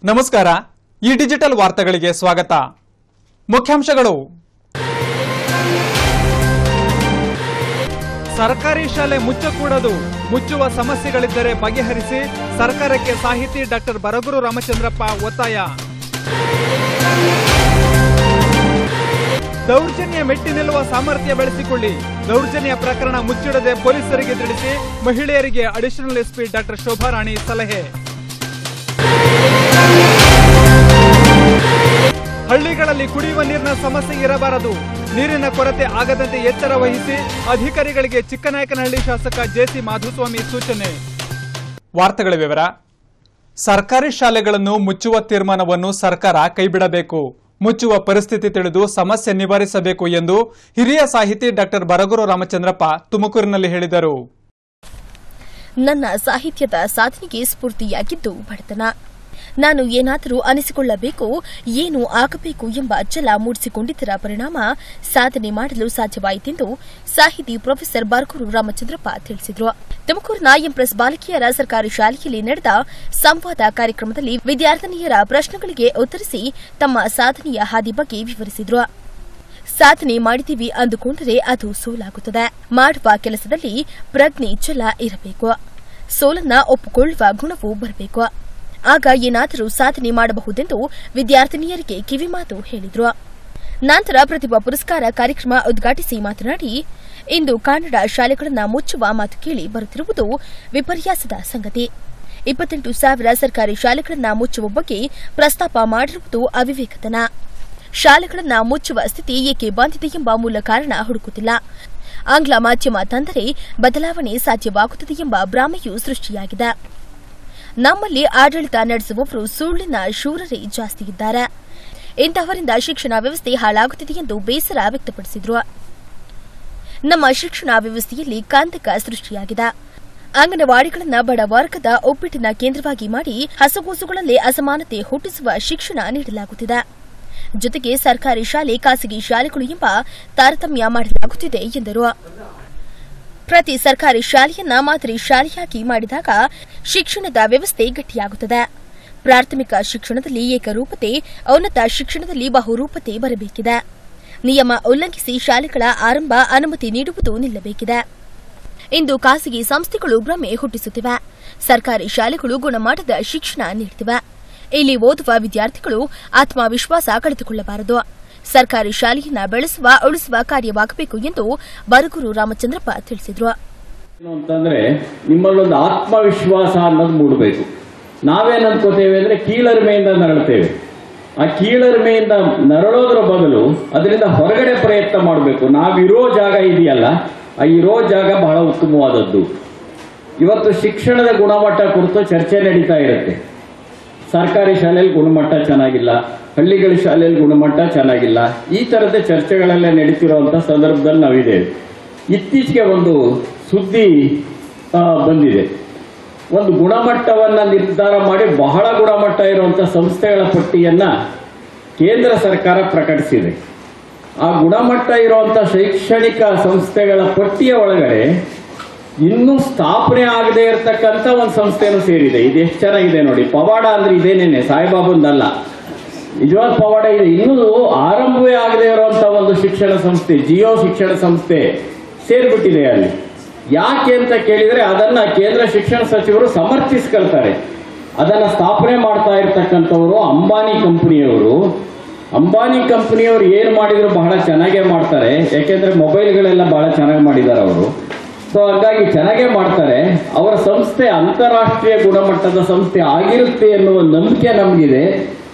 ನಮಸ್ಕಾರ ಈ ಡಿಜಿಟಲ್ ವಾರ್ತೆಗಳಿಗೆ ಸ್ವಾಗತ ಮುಖ್ಯಾಂಶಗಳು ಸರ್ಕಾರಿ ಶಾಲೆ ಮುಚ್ಚಕೂಡದು ಮುಚ್ಚುವ ಸಮಸ್ಯೆಗಳಿದ್ದರೆ ಬಗೆಹರಿಸಿ ಸರ್ಕಾರಕ್ಕೆ ಸಾಹಿತಿ ಡಾಕ್ಟರ್ ಬರಗೂರು ರಾಮಚಂದ್ರಪ್ಪ ಒತ್ತಾಯ ದೌರ್ಜನ್ಯ ಮೆಟ್ಟಿ ನಿಲ್ಲುವ ಸಾಮರ್ಥ್ಯ ಬೆಳೆಸಿಕೊಳ್ಳಿ ದೌರ್ಜನ್ಯ ಪ್ರಕರಣ ಮುಚ್ಚಿಡದೆ ಪೊಲೀಸರಿಗೆ ತಿಳಿಸಿ ಮಹಿಳೆಯರಿಗೆ ಅಡಿಷನಲ್ ಎಸ್ಪಿ ಡಾಕ್ಟರ್ ಶೋಭಾರಾಣಿ ಸಲಹೆ ಹಳ್ಳಿಗಳಲ್ಲಿ ಕುಡಿಯುವ ನೀರಿನ ಸಮಸ್ಯೆ ಇರಬಾರದು ನೀರಿನ ಕೊರತೆ ಆಗದಂತೆ ಎಚ್ಚರ ವಹಿಸಿ ಅಧಿಕಾರಿಗಳಿಗೆ ಚಿಕ್ಕನಾಯಕನಹಳ್ಳಿ ಶಾಸಕ ಜೆಸಿ ಮಾಧುಸ್ವಾಮಿ ಸೂಚನೆ ವಾರ್ತೆಗಳ ವಿವರ ಸರ್ಕಾರಿ ಶಾಲೆಗಳನ್ನು ಮುಚ್ಚುವ ತೀರ್ಮಾನವನ್ನು ಸರ್ಕಾರ ಕೈಬಿಡಬೇಕು ಮುಚ್ಚುವ ಪರಿಸ್ಥಿತಿ ತಿಳಿದು ಸಮಸ್ಯೆ ನಿವಾರಿಸಬೇಕು ಎಂದು ಹಿರಿಯ ಸಾಹಿತಿ ಡಾಕ್ಟರ್ ಬರಗೂರು ರಾಮಚಂದ್ರಪ್ಪ ತುಮಕೂರಿನಲ್ಲಿ ಹೇಳಿದರು ನನ್ನ ಸಾಹಿತ್ಯದ ಸಾಧನೆಗೆ ಸ್ಫೂರ್ತಿಯಾಗಿದ್ದು ಬಡತನ ನಾನು ಏನಾದರೂ ಅನಿಸಿಕೊಳ್ಳಬೇಕು ಏನು ಆಗಬೇಕು ಎಂಬ ಛಲ ಮೂಡಿಸಿಕೊಂಡಿದ್ದರ ಪರಿಣಾಮ ಸಾಧನೆ ಮಾಡಲು ಸಾಧ್ಯವಾಯಿತೆಂದು ಸಾಹಿತಿ ಪ್ರೊಫೆಸರ್ ಬರಗೂರು ರಾಮಚಂದ್ರಪ್ಪ ತಿಳಿಸಿದರು ತುಮಕೂರಿನ ಎಂಪ್ರೆಸ್ ಬಾಲಕಿಯರ ಸರ್ಕಾರಿ ಶಾಲೆಯಲ್ಲಿ ನಡೆದ ಸಂವಾದ ಕಾರ್ಯಕ್ರಮದಲ್ಲಿ ವಿದ್ಯಾರ್ಥಿನಿಯರ ಪ್ರಶ್ನೆಗಳಿಗೆ ಉತ್ತರಿಸಿ ತಮ್ಮ ಸಾಧನೆಯ ಹಾದಿ ಬಗ್ಗೆ ವಿವರಿಸಿದರು ಸಾಧನೆ ಮಾಡಿದ್ದೀವಿ ಅಂದುಕೊಂಡರೆ ಅದು ಸೋಲಾಗುತ್ತದೆ ಮಾಡುವ ಕೆಲಸದಲ್ಲಿ ಪ್ರಜ್ಞೆ ಛಲ ಇರಬೇಕು ಸೋಲನ್ನ ಒಪ್ಪಿಕೊಳ್ಳುವ ಗುಣವೂ ಬರಬೇಕು ಆಗ ಏನಾದರೂ ಸಾಧನೆ ಮಾಡಬಹುದೆಂದು ವಿದ್ಯಾರ್ಥಿನಿಯರಿಗೆ ಕಿವಿಮಾತು ಹೇಳಿದ್ರು ನಂತರ ಪ್ರತಿಭಾ ಪುರಸ್ಕಾರ ಕಾರ್ಯಕ್ರಮ ಉದ್ಘಾಟಿಸಿ ಮಾತನಾಡಿ ಇಂದು ಕನ್ನಡ ಶಾಲೆಗಳನ್ನು ಮುಚ್ಚುವ ಮಾತು ಕೇಳಿ ಬರುತ್ತಿರುವುದು ವಿಪರ್ಯಾಸದ ಸಂಗತಿ ಇಪ್ಪತ್ತೆಂಟು ಸಾವಿರ ಸರ್ಕಾರಿ ಶಾಲೆಗಳನ್ನು ಮುಚ್ಚುವ ಬಗ್ಗೆ ಪ್ರಸ್ತಾಪ ಮಾಡಿರುವುದು ಅವಿವೇಕತನ ಶಾಲೆಗಳನ್ನು ಮುಚ್ಚುವ ಸ್ಥಿತಿ ಏಕೆ ಬಂದಿದೆ ಎಂಬ ಮೂಲ ಕಾರಣ ಹುಡುಕುತ್ತಿಲ್ಲ ಆಂಗ್ಲ ಮಾಧ್ಯಮ ತಂದರೆ ಬದಲಾವಣೆ ಸಾಧ್ಯವಾಗುತ್ತದೆ ಎಂಬ ಭ್ರಾಮೆಯೂ ಸೃಷ್ಟಿಯಾಗಿದೆ ನಮ್ಮಲ್ಲಿ ಆಡಳಿತ ನಡೆಸುವವರು ಸುಳ್ಳಿನ ಶೂರರೇ ಜಾಸ್ತಿ ಇದ್ದಾರೆ ಇಂತಹವರಿಂದ ಶಿಕ್ಷಣ ವ್ಯವಸ್ಥೆ ಹಾಳಾಗುತ್ತಿದೆ ಎಂದು ಬೇಸರ ವ್ಯಕ್ತಪಡಿಸಿದರು ನಮ್ಮ ಶಿಕ್ಷಣ ವ್ಯವಸ್ಥೆಯಲ್ಲಿ ಕಂದಕ ಸೃಷ್ಟಿಯಾಗಿದೆ ಅಂಗನವಾಡಿಗಳನ್ನ ಬಡ ವರ್ಗದ ಒಪ್ಪಿಟ್ಟಿನ ಕೇಂದ್ರವಾಗಿ ಮಾಡಿ ಹಸಗೂಸುಗಳಲ್ಲೇ ಅಸಮಾನತೆ ಹುಟ್ಟಿಸುವ ಶಿಕ್ಷಣ ನೀಡಲಾಗುತ್ತಿದೆ ಜೊತೆಗೆ ಸರ್ಕಾರಿ ಶಾಲೆ ಖಾಸಗಿ ಶಾಲೆಗಳು ಎಂಬ ತಾರತಮ್ಯ ಮಾಡಲಾಗುತ್ತಿದೆ ಎಂದರು ಪ್ರತಿ ಸರ್ಕಾರಿ ಶಾಲೆಯನ್ನ ಮಾದರಿ ಶಾಲೆಯಾಗಿ ಮಾಡಿದಾಗ ಶಿಕ್ಷಣದ ವ್ಯವಸ್ಥೆ ಗಟ್ಟಿಯಾಗುತ್ತದೆ ಪ್ರಾಥಮಿಕ ಶಿಕ್ಷಣದಲ್ಲಿ ಏಕರೂಪತೆ ಉನ್ನತ ಶಿಕ್ಷಣದಲ್ಲಿ ಬಹುರೂಪತೆ ಬರಬೇಕಿದೆ ನಿಯಮ ಉಲ್ಲಂಘಿಸಿ ಶಾಲೆಗಳ ಆರಂಭ ಅನುಮತಿ ನೀಡುವುದು ನಿಲ್ಲಬೇಕಿದೆ ಇಂದು ಖಾಸಗಿ ಸಂಸ್ಥೆಗಳು ಭ್ರಮೆ ಹುಟ್ಟಿಸುತ್ತಿವೆ ಸರ್ಕಾರಿ ಶಾಲೆಗಳು ಗುಣಮಟ್ಟದ ಶಿಕ್ಷಣ ನೀಡುತ್ತಿವೆ ಇಲ್ಲಿ ಓದುವ ವಿದ್ಯಾರ್ಥಿಗಳು ಆತ್ಮವಿಶ್ವಾಸ ಕಳೆದುಕೊಳ್ಳಬಾರದು ಸರ್ಕಾರಿ ಶಾಲೆಯನ್ನ ಬೆಳೆಸುವ ಉಳಿಸುವ ಕಾರ್ಯವಾಗಬೇಕು ಎಂದು ಬರಗೂರು ರಾಮಚಂದ್ರಪ್ಪ ತಿಳಿಸಿದರು ಏನು ಅಂತಂದ್ರೆ ನಿಮ್ಮಲ್ಲೊಂದು ಆತ್ಮವಿಶ್ವಾಸ ಅನ್ನೋದು ಮೂಡಬೇಕು ನಾವೇನ್ ಅನ್ಕೋತೇವೆ ಅಂದ್ರೆ ಕೀಳರಿಮೆಯಿಂದ ನರಳುತ್ತೇವೆ ಆ ಕೀಳರಿಮೆಯಿಂದ ನರಳೋದ್ರ ಬದಲು ಅದರಿಂದ ಹೊರಗಡೆ ಪ್ರಯತ್ನ ಮಾಡಬೇಕು ನಾವಿರೋ ಜಾಗ ಇದೆಯಲ್ಲ ಆ ಇರೋ ಜಾಗ ಬಹಳ ಉತ್ತಮವಾದದ್ದು ಇವತ್ತು ಶಿಕ್ಷಣದ ಗುಣಮಟ್ಟ ಕುರಿತು ಚರ್ಚೆ ನಡೀತಾ ಇರುತ್ತೆ ಸರ್ಕಾರಿ ಶಾಲೆಯಲ್ಲಿ ಗುಣಮಟ್ಟ ಚೆನ್ನಾಗಿಲ್ಲ ಹಳ್ಳಿಗಳ ಶಾಲೆಯಲ್ಲಿ ಗುಣಮಟ್ಟ ಚೆನ್ನಾಗಿಲ್ಲ ಈ ತರದ ಚರ್ಚೆಗಳೆಲ್ಲ ನಡೀತಿರುವಂತ ಸಂದರ್ಭದಲ್ಲಿ ನಾವಿದ್ದೇವೆ ಇತ್ತೀಚೆಗೆ ಒಂದು ಸುದ್ದಿ ಆ, ಬಂದಿದೆ ಒಂದು ಗುಣಮಟ್ಟವನ್ನ ನಿರ್ಧಾರ ಮಾಡಿ ಬಹಳ ಗುಣಮಟ್ಟ ಇರುವಂತ ಸಂಸ್ಥೆಗಳ ಪಟ್ಟಿಯನ್ನ ಕೇಂದ್ರ ಸರ್ಕಾರ ಪ್ರಕಟಿಸಿದೆ ಆ ಗುಣಮಟ್ಟ ಇರುವಂತ ಶೈಕ್ಷಣಿಕ ಸಂಸ್ಥೆಗಳ ಪಟ್ಟಿಯ ಒಳಗಡೆ ಇನ್ನೂ ಸ್ಥಾಪನೆ ಆಗದೆ ಇರತಕ್ಕಂತ ಒಂದು ಸಂಸ್ಥೆನೂ ಸೇರಿದೆ ಇದು ಎಷ್ಟು ಚೆನ್ನಾಗಿದೆ ನೋಡಿ ಪವಾಡ ಅಂದ್ರೆ ಇದೇನೇನೆ ಸಾಯಿಬಾಬಂದಲ್ಲ ನಿಜವಾದ ಪವಾಡ ಇದೆ ಇನ್ನೂ ಆರಂಭವೇ ಆಗದೆ ಇರುವಂತ ಒಂದು ಶಿಕ್ಷಣ ಸಂಸ್ಥೆ ಜಿಯೋ ಶಿಕ್ಷಣ ಸಂಸ್ಥೆ ಸೇರ್ಬಿಟ್ಟಿದೆ ಅಲ್ಲಿ ಯಾಕೆ ಅಂತ ಕೇಳಿದ್ರೆ ಅದನ್ನ ಕೇಂದ್ರ ಶಿಕ್ಷಣ ಸಚಿವರು ಸಮರ್ಥಿಸ್ಕೊಳ್ತಾರೆ ಅದನ್ನ ಸ್ಥಾಪನೆ ಮಾಡ್ತಾ ಇರ್ತಕ್ಕಂಥವ್ರು ಅಂಬಾನಿ ಕಂಪನಿಯವರು ಅಂಬಾನಿ ಕಂಪನಿಯವರು ಏನ್ ಮಾಡಿದ್ರು ಬಹಳ ಚೆನ್ನಾಗೇ ಮಾಡ್ತಾರೆ ಯಾಕೆಂದ್ರೆ ಮೊಬೈಲ್ಗಳೆಲ್ಲ ಬಹಳ ಚೆನ್ನಾಗಿ ಮಾಡಿದ್ದಾರೆ ಅವರು ಸೊ ಹಾಗಾಗಿ ಚೆನ್ನಾಗೇ ಮಾಡ್ತಾರೆ ಅವರ ಸಂಸ್ಥೆ ಅಂತಾರಾಷ್ಟ್ರೀಯ ಗುಣಮಟ್ಟದ ಸಂಸ್ಥೆ ಆಗಿರುತ್ತೆ ಎನ್ನುವ ನಂಬಿಕೆ ನಮಗಿದೆ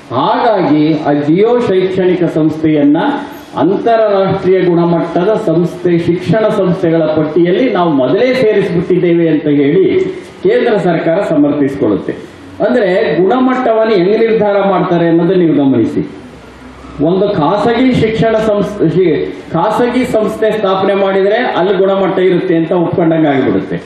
ಹಾಗಾಗಿ ಆ ಜಿಯೋ ಶೈಕ್ಷಣಿಕ ಸಂಸ್ಥೆಯನ್ನ ಅಂತಾರಾಷ್ಟ್ರೀಯ ಗುಣಮಟ್ಟದ ಸಂಸ್ಥೆ ಶಿಕ್ಷಣ ಸಂಸ್ಥೆಗಳ ಪಟ್ಟಿಯಲ್ಲಿ ನಾವು ಮೊದಲೇ ಸೇರಿಸಿಬಿಟ್ಟಿದ್ದೇವೆ ಅಂತ ಹೇಳಿ ಕೇಂದ್ರ ಸರ್ಕಾರ ಸಮರ್ಥಿಸಿಕೊಳ್ಳುತ್ತೆ ಅಂದ್ರೆ ಗುಣಮಟ್ಟವನ್ನು ಹೆಂಗ್ ನಿರ್ಧಾರ ಮಾಡ್ತಾರೆ ಅನ್ನೋದನ್ನ ನೀವು ಗಮನಿಸಿ ಒಂದು ಖಾಸಗಿ ಶಿಕ್ಷಣ ಸಂಸ್ಥೆ ಶಿ- ಖಾಸಗಿ ಸಂಸ್ಥೆ ಸ್ಥಾಪನೆ ಮಾಡಿದ್ರೆ ಅಲ್ಲಿ ಗುಣಮಟ್ಟ ಇರುತ್ತೆ ಅಂತ ಒಪ್ಕೊಂಡಂಗೆ ಆಗಿಬಿಡುತ್ತೆ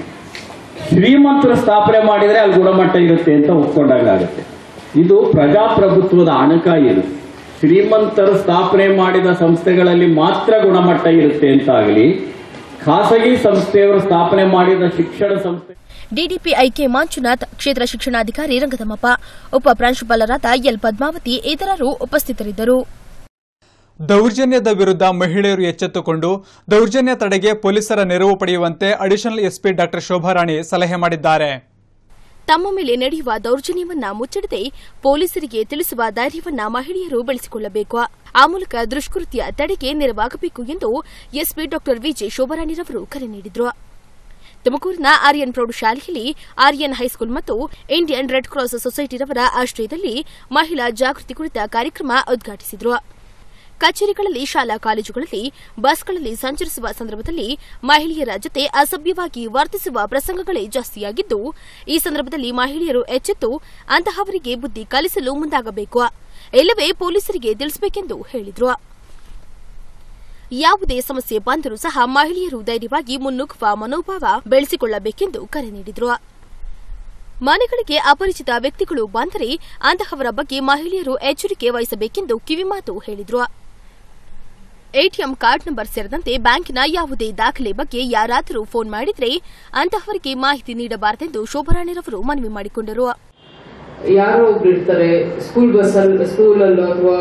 ಶ್ರೀಮಂತರು ಸ್ಥಾಪನೆ ಮಾಡಿದ್ರೆ ಅಲ್ಲಿ ಗುಣಮಟ್ಟ ಇರುತ್ತೆ ಅಂತ ಒಪ್ಕೊಂಡಂಗಾಗುತ್ತೆ ಇದು ಪ್ರಜಾಪ್ರಭುತ್ವದ ಅಣಕ ಇದು ಶ್ರೀಮಂತರು ಸ್ಥಾಪನೆ ಮಾಡಿದ ಸಂಸ್ಥೆಗಳಲ್ಲಿ ಮಾತ್ರ ಗುಣಮಟ್ಟ ಇರುತ್ತೆ ಅಂತ ಆಗಲಿ ಖಾಸಗಿ ಸಂಸ್ಥೆಯವರು ಸ್ಥಾಪನೆ ಮಾಡಿದ ಶಿಕ್ಷಣ ಸಂಸ್ಥೆ ಡಿಡಿಪಿಐ ಕೆ ಮಂಜುನಾಥ್ ಕ್ಷೇತ್ರ ಶಿಕ್ಷಣಾಧಿಕಾರಿ ರಂಗದಮ್ಮಪ್ಪ ಉಪ ಪ್ರಾಂಶುಪಾಲರಾದ ಎಲ್ ಪದ್ಮಾವತಿ ಇತರರು ಉಪಸ್ಥಿತರಿದ್ದರು ದೌರ್ಜನ್ಯದ ವಿರುದ್ಧ ಮಹಿಳೆಯರು ಎಚ್ಚೆತ್ತುಕೊಂಡು ದೌರ್ಜನ್ಯ ತಡೆಗೆ ಪೊಲೀಸರ ನೆರವು ಪಡೆಯುವಂತೆ ಅಡಿಷನಲ್ ಎಸ್ಪಿ ಡಾ ಶೋಭಾರಾಣಿ ಸಲಹೆ ಮಾಡಿದ್ದಾರೆ ತಮ್ಮ ಮೇಲೆ ನಡೆಯುವ ದೌರ್ಜನ್ಯವನ್ನ ಮುಚ್ಚಡದೆ ಪೊಲೀಸರಿಗೆ ತಿಳಿಸುವ ಧೈರ್ಯವನ್ನ ಮಹಿಳೆಯರು ಬೆಳೆಸಿಕೊಳ್ಳಬೇಕು ಆ ಮೂಲಕ ದುಷ್ಕೃತ್ಯ ತಡೆಗೆ ನೆರವಾಗಬೇಕು ಎಂದು ಎಸ್ಪಿ ಡಾ ವಿಜಯ್ ಶೋಭರಾಣಿರವರು ಕರೆ ನೀಡಿದರು ತುಮಕೂರಿನ ಆರ್ಯನ್ ಪ್ರೌಢಶಾಲೆಯಲ್ಲಿ ಆರ್ಯನ್ ಹೈಸ್ಕೂಲ್ ಮತ್ತು ಇಂಡಿಯನ್ ರೆಡ್ ಕ್ರಾಸ್ ಸೊಸೈಟಿರವರ ಆಶ್ರಯದಲ್ಲಿ ಮಹಿಳಾ ಜಾಗೃತಿ ಕುರಿತ ಕಾರ್ಯಕ್ರಮ ಉದ್ಘಾಟಿಸಿದರು ಕಚೇರಿಗಳಲ್ಲಿ ಶಾಲಾ ಕಾಲೇಜುಗಳಲ್ಲಿ ಬಸ್ಗಳಲ್ಲಿ ಸಂಚರಿಸುವ ಸಂದರ್ಭದಲ್ಲಿ ಮಹಿಳೆಯರ ಜೊತೆ ಅಸಭ್ಯವಾಗಿ ವರ್ತಿಸುವ ಪ್ರಸಂಗಗಳೇ ಜಾಸ್ತಿಯಾಗಿದ್ದು ಈ ಸಂದರ್ಭದಲ್ಲಿ ಮಹಿಳೆಯರು ಎಚ್ಚೆತ್ತು ಅಂತಹವರಿಗೆ ಬುದ್ಧಿ ಕಲಿಸಲು ಮುಂದಾಗಬೇಕು ಇಲ್ಲವೇ ಪೊಲೀಸರಿಗೆ ತಿಳಿಸಬೇಕೆಂದು ಹೇಳಿದರು ಯಾವುದೇ ಸಮಸ್ಯೆ ಬಂದರೂ ಸಹ ಮಹಿಳೆಯರು ಧೈರ್ಯವಾಗಿ ಮುನ್ನುಗ್ಗುವ ಮನೋಭಾವ ಬೆಳೆಸಿಕೊಳ್ಳಬೇಕೆಂದು ಕರೆ ನೀಡಿದರು ಮನೆಗಳಿಗೆ ಅಪರಿಚಿತ ವ್ಯಕ್ತಿಗಳು ಬಂದರೆ ಅಂತಹವರ ಬಗ್ಗೆ ಮಹಿಳೆಯರು ಎಚ್ಚರಿಕೆ ವಹಿಸಬೇಕೆಂದು ಕಿವಿಮಾತು ಹೇಳಿದರು ಎಟಿಎಂ ಕಾರ್ಡ್ ನಂಬರ್ ಸೇರಿದಂತೆ ಬ್ಯಾಂಕಿನ ಯಾವುದೇ ದಾಖಲೆ ಬಗ್ಗೆ ಯಾರಾದರೂ ಫೋನ್ ಮಾಡಿದ್ರೆ ಅಂತಹವರಿಗೆ ಮಾಹಿತಿ ನೀಡಬಾರದೆಂದು ಶೋಭರಾಣಿರವರು ಮನವಿ ಮಾಡಿಕೊಂಡರು ಯಾರೋ ಒಬ್ರು ಇರ್ತಾರೆ ಸ್ಕೂಲ್ ಬಸ್ಸಲ್ಲಿ ಸ್ಕೂಲಲ್ಲೋ ಅಥವಾ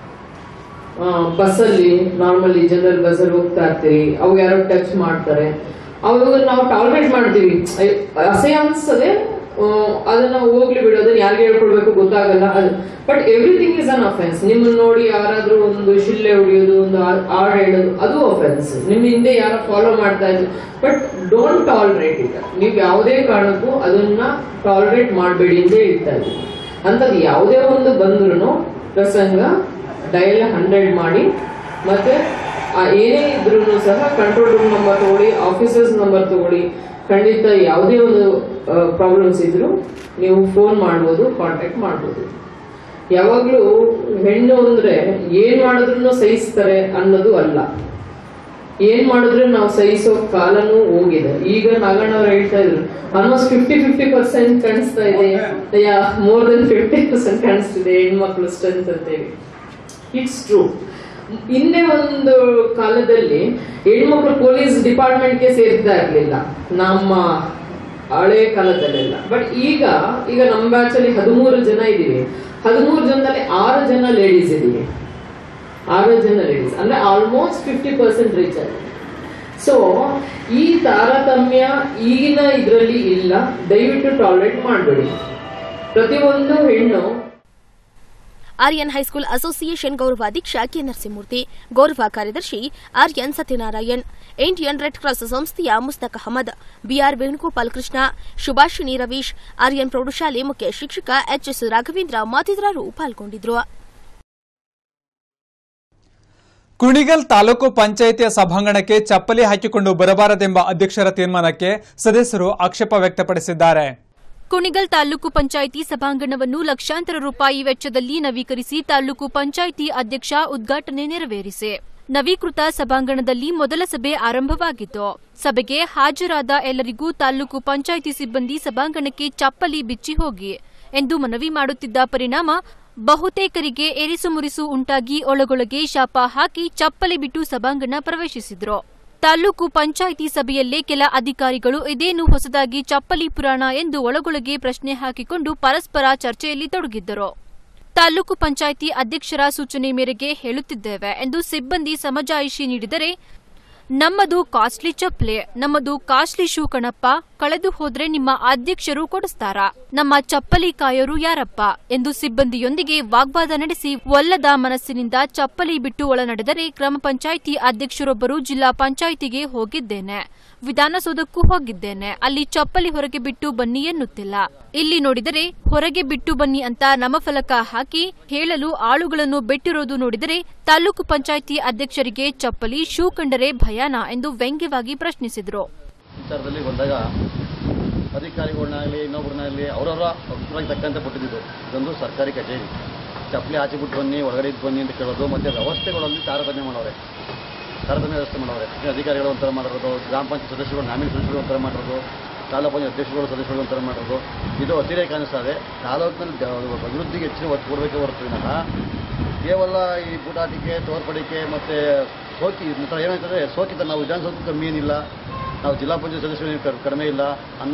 ಬಸ್ಸಲ್ಲಿ ನಾರ್ಮಲಿ ಜನರಲ್ ಬಸ್ಸಲ್ಲಿ ಹೋಗ್ತಾ ಇರ್ತೀವಿ ಅವು ಯಾರೋ ಟಚ್ ಮಾಡ್ತಾರೆ ಅವಾಗ ನಾವು ಟಾಲರೇಟ್ ಮಾಡ್ತೀವಿ ಅಯ್ಯೋ, ಅಸಹ್ಯ ಅನ್ಸದೆ ಆ, ಅದನ್ನ ಹೋಗ್ಲಿ ಬಿಡು ಅದನ್ನ ಯಾರಿಗೆ ಹೇಳ್ಕೊಡ್ಬೇಕು ಗೊತ್ತಾಗಲ್ಲ ಅದು but everything is an offence ನಿಮ್ಮನ್ನ ನೋಡಿ ಯಾರಾದ್ರೂ ಒಂದು ಶಿಲ್ಲೆ ಹೊಡಿಯೋದು ಒಂದು ಆಡ್ ಹೇಳೋದು ಅದು ಅಫೆನ್ಸ್ ನಿಮ್ ಹಿಂದೆ ಯಾರೋ ಫಾಲೋ ಮಾಡ್ತಾ ಇದ್ರು ಬಟ್ ಡೋಂಟ್ ಟಾಲರೇಟ್ ಇಟ್ ನೀವು ಯಾವುದೇ ಕಾರಣಕ್ಕೂ ಅದನ್ನ ಟಾಲರೇಟ್ ಮಾಡಬೇಡಿ ಅಂತ ಹೇಳ್ತಾ ಇದ್ದೀನಿ ಅಂತದ್ ಯಾವುದೇ ಒಂದು ಬಂದ್ರು ಪ್ರಸಂಗ ಡಯಲ್ ಹಂಡ್ರೆಡ್ ಮಾಡಿ ಮತ್ತೆ ಆ ಏನೇ ಇದ್ರೂ ಸಹ ಕಂಟ್ರೋಲ್ ರೂಮ್ ನಂಬರ್ ತಗೊಳ್ಳಿ ಆಫೀಸರ್ಸ್ ನಂಬರ್ ತಗೊಳ್ಳಿ ಖಂಡಿತ ಯಾವುದೇ ಒಂದು ಪ್ರಾಬ್ಲಮ್ಸ್ ಇದ್ರು ನೀವು ಫೋನ್ ಮಾಡ್ಬೋದು ಕಾಂಟ್ಯಾಕ್ಟ್ ಮಾಡ್ಬೋದು ಯಾವಾಗ್ಲೂ ಹೆಣ್ಣು ಅಂದ್ರೆ ಏನ್ ಮಾಡಿದ್ರು ಸಹಿಸ್ತಾರೆ ಅನ್ನೋದು ಅಲ್ಲ ಏನ್ ಮಾಡಿದ್ರು ನಾವು ಸಹಿಸೋ ಕಾಲನೂ ಹೋಗಿದೆ ಈಗ ನಾಗಣ್ಣ ಅವ್ರು ಹೇಳ್ತಾ ಇದ್ರು ಆಲ್ಮೋಸ್ಟ್ ಫಿಫ್ಟಿ ಫಿಫ್ಟಿ ಪರ್ಸೆಂಟ್ ಕಾಣಿಸ್ತಾ ಇದೆ yeah more than fifty percent ಕಾಣಿಸ್ತಿದೆ ಹೆಣ್ಮಕ್ಳು ಸ್ಟ್ರೆಂತ್ ಅಂತೇಳಿ ಇಟ್ಸ್ ಟ್ರೂ ಹಿಂದೆ ಒಂದು ಕಾಲದಲ್ಲಿ ಹೆಣ್ಮಕ್ಳು ಪೊಲೀಸ್ ಡಿಪಾರ್ಟ್ಮೆಂಟ್ಗೆ ಸೇರ್ತಾ ಇರ್ಲಿಲ್ಲ ನಮ್ಮ ಹಳೆ ಕಾಲದಲ್ಲೆಲ್ಲ ಬಟ್ ಈಗ ಈಗ ನಮ್ಮ ಬ್ಯಾಚ್ ಅಲ್ಲಿ ಹದಿಮೂರು ಜನ ಇದೀವಿ ಹದಿಮೂರು ಜನದಲ್ಲಿ ಆರು ಜನ ಲೇಡೀಸ್ ಇದೀವಿ ಆರು ಜನ ಲೇಡೀಸ್ ಅಂದ್ರೆ ಆಲ್ಮೋಸ್ಟ್ ಫಿಫ್ಟಿ ಪರ್ಸೆಂಟ್ ರೀಚ್ ಆಗಿದೆ ಸೊ ಈ ತಾರತಮ್ಯ ಈಗಿನ ಇದರಲ್ಲಿ ಇಲ್ಲ ದಯವಿಟ್ಟು ಟಾಲರೇಟ್ ಮಾಡಬೇಡಿ ಪ್ರತಿಯೊಂದು ಹೆಣ್ಣು ಆರ್ಯನ್ ಹೈಸ್ಕೂಲ್ ಅಸೋಸಿಯೇಷನ್ ಗೌರವಾಧ್ಯಕ್ಷ ಕೆ ನರಸಿಂಹಮೂರ್ತಿ ಗೌರವ ಕಾರ್ಯದರ್ಶಿ Aryan Satyanarayan Indian red cross ಸಂಸ್ಥೆಯ ಮುಸ್ತಕ್ ಅಹಮದ್ ಬಿಆರ್ ವೇಣುಗೋಪಾಲ್ ಕೃಷ್ಣ ಸುಭಾಷಿಣಿ ರವೀಶ್ ಆರ್ಯನ್ ಪ್ರೌಢಶಾಲೆ ಮುಖ್ಯ ಶಿಕ್ಷಕ ಎಚ್ಎಸ್ ರಾಘವೇಂದ್ರ ಮತ್ತಿತರರು ಪಾಲ್ಗೊಂಡಿದ್ದರು ಕುಣಿಗಲ್ ತಾಲೂಕು ಪಂಚಾಯಿತಿಯ ಸಭಾಂಗಣಕ್ಕೆ ಚಪ್ಪಲಿ ಹಾಕಿಕೊಂಡು ಬರಬಾರದೆಂಬ ಅಧ್ಯಕ್ಷರ ತೀರ್ಮಾನಕ್ಕೆ ಸದಸ್ಯರು ಆಕ್ಷೇಪ ವ್ಯಕ್ತಪಡಿಸಿದ್ದಾರೆ ಕುಣಿಗಲ್ ತಾಲೂಕು ಪಂಚಾಯಿತಿ ಸಭಾಂಗಣವನ್ನು ಲಕ್ಷಾಂತರ ರೂಪಾಯಿ ವೆಚ್ಚದಲ್ಲಿ ನವೀಕರಿಸಿ ತಾಲೂಕು ಪಂಚಾಯಿತಿ ಅಧ್ಯಕ್ಷ ಉದ್ಘಾಟನೆ ನೆರವೇರಿಸಿ ನವೀಕೃತ ಸಭಾಂಗಣದಲ್ಲಿ ಮೊದಲ ಸಭೆ ಆರಂಭವಾಗಿತ್ತು ಸಭೆಗೆ ಹಾಜರಾದ ಎಲ್ಲರಿಗೂ ತಾಲೂಕು ಪಂಚಾಯಿತಿ ಸಿಬ್ಬಂದಿ ಸಭಾಂಗಣಕ್ಕೆ ಚಪ್ಪಲಿ ಬಿಚ್ಚಿ ಹೋಗಿ ಎಂದು ಮನವಿ ಮಾಡುತ್ತಿದ್ದ ಪರಿಣಾಮ ಬಹುತೇಕರಿಗೆ ಏರಿಸುಮುರಿಸು ಉಂಟಾಗಿ ಒಳಗೊಳಗೆ ಶಾಪ ಹಾಕಿ ಚಪ್ಪಲಿ ಬಿಟ್ಟು ಸಭಾಂಗಣ ಪ್ರವೇಶಿಸಿದ್ರು ತಾಲೂಕು ಪಂಚಾಯಿತಿ ಸಭೆಯಲ್ಲೇ ಕೆಲ ಅಧಿಕಾರಿಗಳು ಇದೇನು ಹೊಸದಾಗಿ ಚಪ್ಪಲಿ ಪುರಾಣ ಎಂದು ಒಳಗೊಳಗೆ ಪ್ರಶ್ನೆ ಹಾಕಿಕೊಂಡು ಪರಸ್ಪರ ಚರ್ಚೆಯಲ್ಲಿ ತೊಡಗಿದ್ದರು ತಾಲೂಕು ಪಂಚಾಯಿತಿ ಅಧ್ಯಕ್ಷರ ಸೂಚನೆ ಮೇರೆಗೆ ಹೇಳುತ್ತಿದ್ದೇವೆ ಎಂದು ಸಿಬ್ಬಂದಿ ಸಮಜಾಯಿಷಿ ನೀಡಿದರೆ ನಮ್ಮದು ಕಾಸ್ಟ್ಲಿ ಚಪ್ಪಲಿ ನಮ್ಮದು ಕಾಸ್ಟ್ಲಿ ಶೂ ಕಣಪ್ಪ ಕಳೆದು ಹೋದ್ರೆ ನಿಮ್ಮ ಅಧ್ಯಕ್ಷರು ಕೊಡಿಸ್ತಾರಾ ನಮ್ಮ ಚಪ್ಪಲಿ ಕಾಯೋರು ಯಾರಪ್ಪ ಎಂದು ಸಿಬ್ಬಂದಿಯೊಂದಿಗೆ ವಾಗ್ವಾದ ನಡೆಸಿ ಒಲ್ಲದ ಮನಸ್ಸಿನಿಂದ ಚಪ್ಪಲಿ ಬಿಟ್ಟು ಒಳ ನಡೆದರೆ ಗ್ರಾಮ ಪಂಚಾಯಿತಿ ಅಧ್ಯಕ್ಷರೊಬ್ಬರು ಜಿಲ್ಲಾ ಪಂಚಾಯಿತಿಗೆ ಹೋಗಿದ್ದೇನೆ ವಿಧಾನಸೌಧಕ್ಕೂ ಹೋಗಿದ್ದೇನೆ ಅಲ್ಲಿ ಚಪ್ಪಲಿ ಹೊರಗೆ ಬಿಟ್ಟು ಬನ್ನಿ ಎನ್ನುತ್ತಿಲ್ಲ ಇಲ್ಲಿ ನೋಡಿದರೆ ಹೊರಗೆ ಬಿಟ್ಟು ಬನ್ನಿ ಅಂತ ನಾಮಫಲಕ ಹಾಕಿ ಹೇಳಲು ಆಳುಗಳನ್ನು ಬೆಟ್ಟಿರೋದು ನೋಡಿದರೆ ತಾಲೂಕು ಪಂಚಾಯಿತಿ ಅಧ್ಯಕ್ಷರಿಗೆ ಚಪ್ಪಲಿ ಶೂ ಕಂಡರೆ ಭಯಾನ ಎಂದು ವ್ಯಂಗ್ಯವಾಗಿ ಪ್ರಶ್ನಿಸಿದರು ವಿಚಾರದಲ್ಲಿ ಬಂದಾಗ ಅಧಿಕಾರಿಗಳನ್ನಾಗಲಿ ಇನ್ನೊಬ್ಬರನ್ನಾಗಲಿ ಅವರವರ ಅಭಿಪ್ರಾಯ ತಕ್ಕಂತೆ ಕೊಟ್ಟಿದ್ದು ಇದೊಂದು ಸರ್ಕಾರಿ ಕಚೇರಿ ಚಪ್ಪಲಿ ಆಚೆ ಬಿಟ್ಟು ಬನ್ನಿ ಒಳಗಡೆ ಇದ್ದು ಬನ್ನಿ ಅಂತ ಕೇಳೋದು ಮತ್ತು ವ್ಯವಸ್ಥೆಗಳಲ್ಲಿ ತಾರತಮ್ಯ ಮಾಡೋರೆ ತಾರತಮ್ಯ ವ್ಯವಸ್ಥೆ ಮಾಡೋರೆ ಈ ಅಧಿಕಾರಿಗಳು ಒಂಥರ ಮಾಡಿರೋದು ಗ್ರಾಮ ಪಂಚಾಯತ್ ಸದಸ್ಯರು ನಾಮಿನಿ ಸದಸ್ಯರು ಒಂಥರ ಮಾಡಿರೋದು ತಾಲೂಕು ಪಂಚಾಯತ್ ಅಧ್ಯಕ್ಷರುಗಳು ಸದಸ್ಯರು ಒಂಥರ ಮಾಡಿರೋದು ಇದು ಅತಿರೇಕ ಅನಿಸ್ತಾ ಇದೆ ತಾಲೂಕಿನಲ್ಲಿ ದ- ಅಭಿವೃದ್ಧಿಗೆ ಹೆಚ್ಚಿನ ಒತ್ತು ಕೊಡಬೇಕೆ ಹೊರತು ವಿನಃ ಕೇವಲ ಈ ಬೂಟಾಟಿಕೆ ತೋರ್ಪಡಿಕೆ ಮತ್ತು ಸೋಕಿ ನಂತರ ಏನಾಯ್ತಂದರೆ ಸೋಕಿತ ನಾವು ವಿಧಾನಸೌಧ ಕಮ್ಮಿ ಏನಿಲ್ಲ ನಾವು ಜಿಲ್ಲಾ ಪಂಚಾಯತ್ ಸದಸ್ಯರು ಏನು ಕಡಿಮೆ ಇಲ್ಲ ಅನ್ನೋ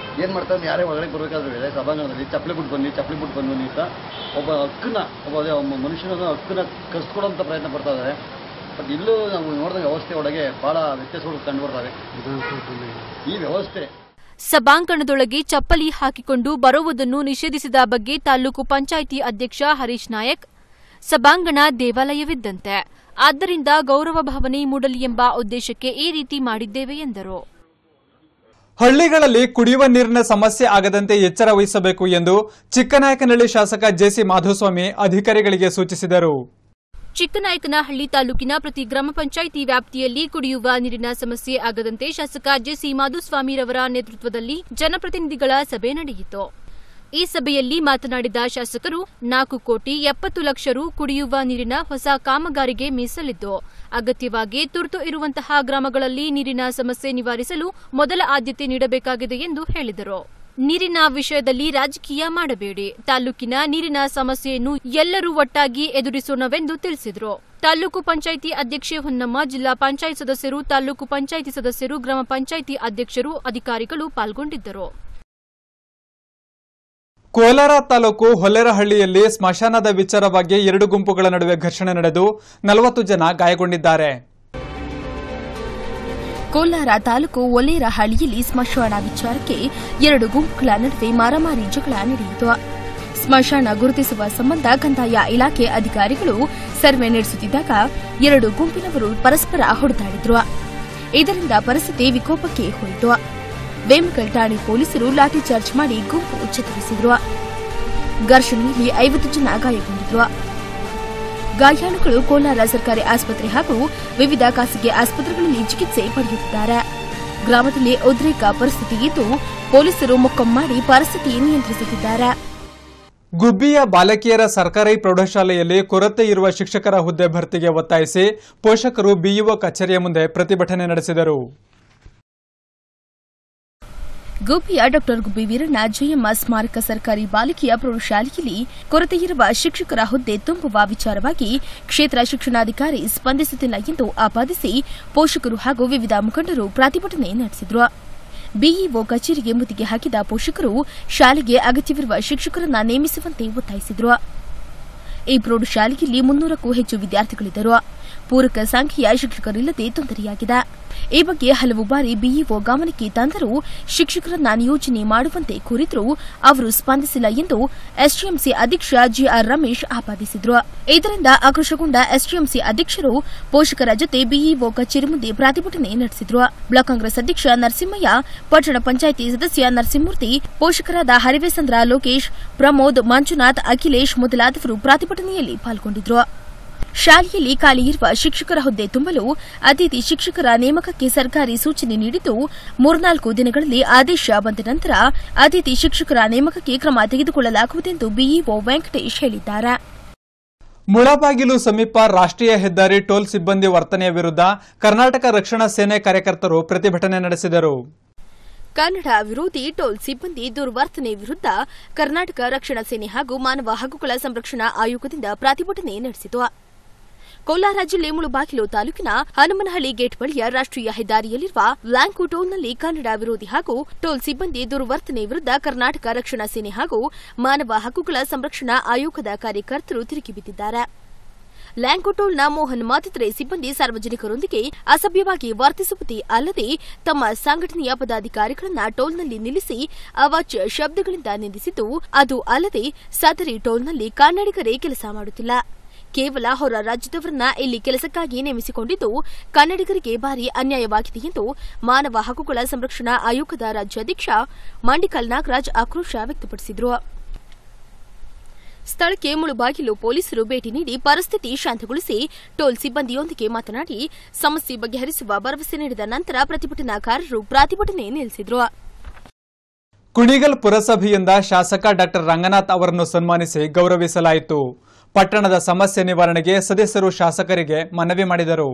ಏನು ಮಾಡ್ತಾರೆ ಯಾರೇ ಒಳಗಡೆ ಬರಬೇಕಾದ್ರೆ ಸಭಾಂಗಣದಲ್ಲಿ ಚಪ್ಪಲಿ ಬಿಟ್ಟು ಬನ್ನಿ ಚಪ್ಪಲಿ ಬಿಟ್ಟು ಬನ್ನಿ ಅಂತ ಒಬ್ಬ ಹಕ್ಕನ್ನ ಒಬ್ಬ ಅದೇ ಒಬ್ಬ ಮನುಷ್ಯನ ಹಕ್ಕನ್ನ ಕಸ್ಕೊಡೋಂಥ ಪ್ರಯತ್ನ ಪಡ್ತಾ ಇದ್ದಾರೆ ಬಟ್ ಇಲ್ಲೂ ನಾವು ನೋಡಿದ ವ್ಯವಸ್ಥೆ ಒಳಗೆ ಭಾಳ ವ್ಯತ್ಯಾಸಗಳು ಕಂಡು ಬರ್ತವೆ ಈ ವ್ಯವಸ್ಥೆ ಸಭಾಂಗಣದೊಳಗೆ ಚಪ್ಪಲಿ ಹಾಕಿಕೊಂಡು ಬರುವುದನ್ನು ನಿಷೇಧಿಸಿದ ಬಗ್ಗೆ ತಾಲೂಕು ಪಂಚಾಯಿತಿ ಅಧ್ಯಕ್ಷ ಹರೀಶ್ ನಾಯಕ್ ಸಭಾಂಗಣ ದೇವಾಲಯವಿದ್ದಂತೆ ಆದ್ದರಿಂದ ಗೌರವ ಭಾವನೆ ಮೂಡಲಿ ಎಂಬ ಉದ್ದೇಶಕ್ಕೆ ಈ ರೀತಿ ಮಾಡಿದ್ದೇವೆ ಎಂದರು ಹಳ್ಳಿಗಳಲ್ಲಿ ಕುಡಿಯುವ ನೀರಿನ ಸಮಸ್ಯೆ ಆಗದಂತೆ ಎಚ್ಚರ ವಹಿಸಬೇಕು ಎಂದು ಚಿಕ್ಕನಾಯಕನಹಳ್ಳಿ ಶಾಸಕ ಜೆಸಿ ಮಾಧುಸ್ವಾಮಿ ಅಧಿಕಾರಿಗಳಿಗೆ ಸೂಚಿಸಿದರು ಚಿಕ್ಕನಾಯಕನಹಳ್ಳಿ ತಾಲೂಕಿನ ಪ್ರತಿ ಗ್ರಾಮ ಪಂಚಾಯಿತಿ ವ್ಯಾಪ್ತಿಯಲ್ಲಿ ಕುಡಿಯುವ ನೀರಿನ ಸಮಸ್ಯೆ ಆಗದಂತೆ ಶಾಸಕ ಜೆಸಿ ಮಾಧುಸ್ವಾಮಿರವರ ನೇತೃತ್ವದಲ್ಲಿ ಜನಪ್ರತಿನಿಧಿಗಳ ಸಭೆ ನಡೆಯಿತು ಈ ಸಭೆಯಲ್ಲಿ ಮಾತನಾಡಿದ ಶಾಸಕರು ನಾಲ್ಕು ಕೋಟಿ ಎಪ್ಪತ್ತು ಲಕ್ಷ ರು ಕುಡಿಯುವ ನೀರಿನ ಹೊಸ ಕಾಮಗಾರಿಗೆ ಮೀಸಲಿದ್ದು ಅಗತ್ಯವಾಗಿ ತುರ್ತು ಇರುವಂತಹ ಗ್ರಾಮಗಳಲ್ಲಿ ನೀರಿನ ಸಮಸ್ಯೆ ನಿವಾರಿಸಲು ಮೊದಲ ಆದ್ಯತೆ ನೀಡಬೇಕಾಗಿದೆ ಎಂದು ಹೇಳಿದರು ನೀರಿನ ವಿಷಯದಲ್ಲಿ ರಾಜಕೀಯ ಮಾಡಬೇಡಿ ತಾಲೂಕಿನ ನೀರಿನ ಸಮಸ್ಯೆಯನ್ನು ಎಲ್ಲರೂ ಒಟ್ಟಾಗಿ ಎದುರಿಸೋಣವೆಂದು ತಿಳಿಸಿದರು ತಾಲೂಕು ಪಂಚಾಯಿತಿ ಅಧ್ಯಕ್ಷೆ ಹೊನ್ನಮ್ಮ ಜಿಲ್ಲಾ ಪಂಚಾಯತ್ ಸದಸ್ಯರು ತಾಲೂಕು ಪಂಚಾಯಿತಿ ಸದಸ್ಯರು ಗ್ರಾಮ ಪಂಚಾಯಿತಿ ಅಧ್ಯಕ್ಷರು ಅಧಿಕಾರಿಗಳು ಪಾಲ್ಗೊಂಡಿದ್ದರು ಕೋಲಾರ ತಾಲೂಕು ಹೊಲೆರಹಳ್ಳಿಯಲ್ಲಿ ಸ್ಮಶಾನದ ವಿಚಾರವಾಗಿ ಎರಡು ಗುಂಪುಗಳ ನಡುವೆ ಘರ್ಷಣೆ ನಡೆದು ನಲವತ್ತು ಜನ ಗಾಯಗೊಂಡಿದ್ದಾರೆ ಕೋಲಾರ ತಾಲೂಕು ಒಲೇರಹಳ್ಳಿಯಲ್ಲಿ ಸ್ಮಶಾನ ವಿಚಾರಕ್ಕೆ ಎರಡು ಗುಂಪುಗಳ ನಡುವೆ ಮಾರಾಮಾರಿ ಜಗಳ ನಡೆಯಿತು ಸ್ಮಶಾನ ಗುರುತಿಸುವ ಸಂಬಂಧ ಕಂದಾಯ ಇಲಾಖೆ ಅಧಿಕಾರಿಗಳು ಸರ್ವೆ ನಡೆಸುತ್ತಿದ್ದಾಗ ಎರಡು ಗುಂಪಿನವರು ಪರಸ್ಪರ ಹೊಡೆದಾಡಿದ್ರು ಇದರಿಂದ ಪರಿಸ್ಥಿತಿ ವಿಕೋಪಕ್ಕೆ ಹೋಯಿತು ಬೇಮಕಲ್ ಠಾಣೆ ಪೊಲೀಸರು ಲಾಠಿಚಾರ್ಜ್ ಮಾಡಿ ಗುಂಪು ಚದುರಿಸಿದ್ರು ಘರ್ಷಣೆಯಲ್ಲಿ ಐವತ್ತು ಜನ ಗಾಯಗೊಂಡಿದ್ರು ಗಾಯಾಳುಗಳು ಕೋಲಾರ ಸರ್ಕಾರಿ ಆಸ್ಪತ್ರೆ ಹಾಗೂ ವಿವಿಧ ಖಾಸಗಿ ಆಸ್ಪತ್ರೆಗಳಲ್ಲಿ ಚಿಕಿತ್ಸೆ ಪಡೆಯುತ್ತಿದ್ದಾರೆ ಗ್ರಾಮದಲ್ಲಿ ಉದ್ರೇಕ ಪರಿಸ್ಥಿತಿ ಇದ್ದು ಪೊಲೀಸರು ಮೊಕ್ಕಂ ಮಾಡಿ ಪರಿಸ್ಥಿತಿ ನಿಯಂತ್ರಿಸುತ್ತಿದ್ದಾರೆ ಗುಬ್ಬಿಯ ಬಾಲಕಿಯರ ಸರ್ಕಾರಿ ಪ್ರೌಢಶಾಲೆಯಲ್ಲಿ ಕೊರತೆ ಇರುವ ಶಿಕ್ಷಕರ ಹುದ್ದೆ ಭರ್ತಿಗೆ ಒತ್ತಾಯಿಸಿ ಪೋಷಕರು ಬಿಇಒ ಕಚೇರಿಯ ಮುಂದೆ ಪ್ರತಿಭಟನೆ ನಡೆಸಿದರು ಗುಬ್ಬಿಯ ಡಾ ಗುಬ್ಬಿ ವೀರಣ್ಣ ಜಯಮ್ಮ ಸ್ಮಾರಕ ಸರ್ಕಾರಿ ಬಾಲಿಕೆಯ ಪ್ರೌಢಶಾಲೆಯಲ್ಲಿ ಕೊರತೆಯಿರುವ ಶಿಕ್ಷಕರ ಹುದ್ದೆ ತುಂಬುವ ವಿಚಾರವಾಗಿ ಕ್ಷೇತ್ರ ಶಿಕ್ಷಣಾಧಿಕಾರಿ ಸ್ಪಂದಿಸುತ್ತಿಲ್ಲ ಎಂದು ಆಪಾದಿಸಿ ಪೋಷಕರು ಹಾಗೂ ವಿವಿಧ ಮುಖಂಡರು ಪ್ರತಿಭಟನೆ ನಡೆಸಿದರು ಬಿಇಒ ಕಚೇರಿಗೆ ಮುತ್ತಿಗೆ ಹಾಕಿದ ಪೋಷಕರು ಶಾಲೆಗೆ ಅಗತ್ಯವಿರುವ ಶಿಕ್ಷಕರನ್ನ ನೇಮಿಸುವಂತೆ ಒತ್ತಾಯಿಸಿದರು ಈ ಪ್ರೌಢಶಾಲೆಯಲ್ಲಿ ಮುನ್ನೂರಕ್ಕೂ ಹೆಚ್ಚು ವಿದ್ಯಾರ್ಥಿಗಳಿದ್ದರು ಪೂರಕ ಸಂಖ್ಯೆಯ ಶಿಕ್ಷಕರಿಲ್ಲದೆ ತೊಂದರೆಯಾಗಿದೆ ಈ ಬಗ್ಗೆ ಹಲವು ಬಾರಿ ಬಿಇಒ ಗಮನಕ್ಕೆ ತಂದರೂ ಶಿಕ್ಷಕರನ್ನ ನಿಯೋಜನೆ ಮಾಡುವಂತೆ ಕೋರಿದ್ರು ಅವರು ಸ್ಪಂದಿಸಿಲ್ಲ ಎಂದು ಎಸ್ಡಿಎಂಸಿ ಅಧ್ಯಕ್ಷ ಜಿಆರ್ ರಮೇಶ್ ಆಪಾದಿಸಿದ್ರು ಇದರಿಂದ ಆಕ್ರೋಶಗೊಂಡ ಎಸ್ಡಿಎಂಸಿ ಅಧ್ಯಕ್ಷರು ಪೋಷಕರ ಜೊತೆ ಬಿಇಒ ಕಚೇರಿ ಮುಂದೆ ಪ್ರತಿಭಟನೆ ನಡೆಸಿದ್ರು ಬ್ಲಾಕ್ ಕಾಂಗ್ರೆಸ್ ಅಧ್ಯಕ್ಷ ನರಸಿಂಹಯ್ಯ ಪಟ್ಟಣ ಪಂಚಾಯಿತಿ ಸದಸ್ಯ ನರಸಿಂಹಮೂರ್ತಿ ಪೋಷಕರಾದ ಹರಿವೇಸಂದ್ರ ಲೋಕೇಶ್ ಪ್ರಮೋದ್ ಮಂಜುನಾಥ್ ಅಖಿಲೇಶ್ ಮೊದಲಾದವರು ಪ್ರತಿಭಟನೆಯಲ್ಲಿ ಪಾಲ್ಗೊಂಡಿದ್ರು ಶಾಲೆಯಲ್ಲಿ ಖಾಲಿ ಇರುವ ಶಿಕ್ಷಕರ ಹುದ್ದೆ ತುಂಬಲು ಅತಿಥಿ ಶಿಕ್ಷಕರ ನೇಮಕಕ್ಕೆ ಸರ್ಕಾರಿ ಸೂಚನೆ ನೀಡಿದ್ದು ಮೂರ್ನಾಲ್ಕು ದಿನಗಳಲ್ಲಿ ಆದೇಶ ಬಂದ ನಂತರ ಅತಿಥಿ ಶಿಕ್ಷಕರ ನೇಮಕಕ್ಕೆ ಕ್ರಮ ತೆಗೆದುಕೊಳ್ಳಲಾಗುವುದೆಂದು ಬಿಇಒ ವೆಂಕಟೇಶ್ ಹೇಳಿದ್ದಾರೆ ಮುಳಬಾಗಿಲು ಸಮೀಪ ರಾಷ್ಟ್ರೀಯ ಹೆದ್ದಾರಿ ಟೋಲ್ ಸಿಬ್ಬಂದಿ ವರ್ತನೆಯ ವಿರುದ್ಧ ಕರ್ನಾಟಕ ರಕ್ಷಣಾ ಸೇನೆ ಕಾರ್ಯಕರ್ತರು ಪ್ರತಿಭಟನೆ ನಡೆಸಿದರು ಕನ್ನಡ ವಿರೋಧಿ ಟೋಲ್ ಸಿಬ್ಬಂದಿ ದುರ್ವರ್ತನೆ ವಿರುದ್ಧ ಕರ್ನಾಟಕ ರಕ್ಷಣಾ ಸೇನೆ ಹಾಗೂ ಮಾನವ ಹಕ್ಕುಗಳ ಸಂರಕ್ಷಣಾ ಆಯೋಗದಿಂದ ಪ್ರತಿಭಟನೆ ನಡೆಸಿತು ಕೋಲಾರ ಜಿಲ್ಲೆ ಮುಳುಬಾಗಿಲು ತಾಲೂಕಿನ ಹನುಮನಹಳ್ಳಿ ಗೇಟ್ ಬಳಿಯ ರಾಷ್ಟ್ರೀಯ ಹೆದ್ದಾರಿಯಲ್ಲಿರುವ ಲ್ಯಾಂಕು ಟೋಲ್ನಲ್ಲಿ ಕನ್ನಡ ವಿರೋಧಿ ಹಾಗೂ ಟೋಲ್ ಸಿಬ್ಬಂದಿ ದುರ್ವರ್ತನೆ ವಿರುದ್ಧ ಕರ್ನಾಟಕ ರಕ್ಷಣಾ ಸೇನೆ ಹಾಗೂ ಮಾನವ ಹಕ್ಕುಗಳ ಸಂರಕ್ಷಣಾ ಆಯೋಗದ ಕಾರ್ಯಕರ್ತರು ತಿರುಗಿಬಿದ್ದಿದ್ದಾರೆ ಲ್ಯಾಂಕೋಟೋಲ್ನ ಮೋಹನ್ ಮತ್ತಿತರೆ ಸಿಬ್ಬಂದಿ ಸಾರ್ವಜನಿಕರೊಂದಿಗೆ ಅಸಭ್ಯವಾಗಿ ವರ್ತಿಸುವುದೇ ಅಲ್ಲದೆ ತಮ್ಮ ಸಂಘಟನೆಯ ಪದಾಧಿಕಾರಿಗಳನ್ನ ಟೋಲ್ನಲ್ಲಿ ನಿಲ್ಲಿಸಿ ಅವಾಚ್ಯ ಶಬ್ದಗಳಿಂದ ನಿಂದಿಸಿದ್ದು ಅದು ಅಲ್ಲದೆ ಸದರಿ ಟೋಲ್ನಲ್ಲಿ ಕನ್ನಡಿಗರೇ ಕೆಲಸ ಮಾಡುತ್ತಿಲ್ಲ ಕೇವಲ ಹೊರ ರಾಜ್ಯದವರನ್ನ ಇಲ್ಲಿ ಕೆಲಸಕ್ಕಾಗಿ ನೇಮಿಸಿಕೊಂಡಿದ್ದು ಕನ್ನಡಿಗರಿಗೆ ಭಾರಿ ಅನ್ಯಾಯವಾಗಿದೆ ಎಂದು ಮಾನವ ಹಕ್ಕುಗಳ ಸಂರಕ್ಷಣಾ ಆಯೋಗದ ರಾಜ್ಯಾಧ್ಯಕ್ಷ ಮಂಡಿಕಲ್ ನಾಗರಾಜ್ ಆಕ್ರೋಶ ವ್ಯಕ್ತಪಡಿಸಿದರು ಸ್ಥಳಕ್ಕೆ ಮುಳುಬಾಗಿಲು ಪೊಲೀಸರು ಭೇಟಿ ನೀಡಿ ಪರಿಸ್ಥಿತಿ ಶಾಂತಗೊಳಿಸಿ ಟೋಲ್ ಸಿಬ್ಬಂದಿಯೊಂದಿಗೆ ಮಾತನಾಡಿ ಸಮಸ್ಯೆ ಬಗೆಹರಿಸುವ ಭರವಸೆ ನೀಡಿದ ನಂತರ ಪ್ರತಿಭಟನಾಕಾರರು ಪ್ರತಿಭಟನೆ ನಿಲ್ಲಿಸಿದರು ಕುಣಿಗಲ್ ಪುರಸಭೆಯಿಂದ ಶಾಸಕ ಡಾ ರಂಗನಾಥ್ ಅವರನ್ನು ಸನ್ಮಾನಿಸಿ ಗೌರವಿಸಲಾಯಿತು ಪಟ್ಟಣದ ಸಮಸ್ಯೆ ನಿವಾರಣೆಗೆ ಸದಸ್ಯರು ಶಾಸಕರಿಗೆ ಮನವಿ ಮಾಡಿದರು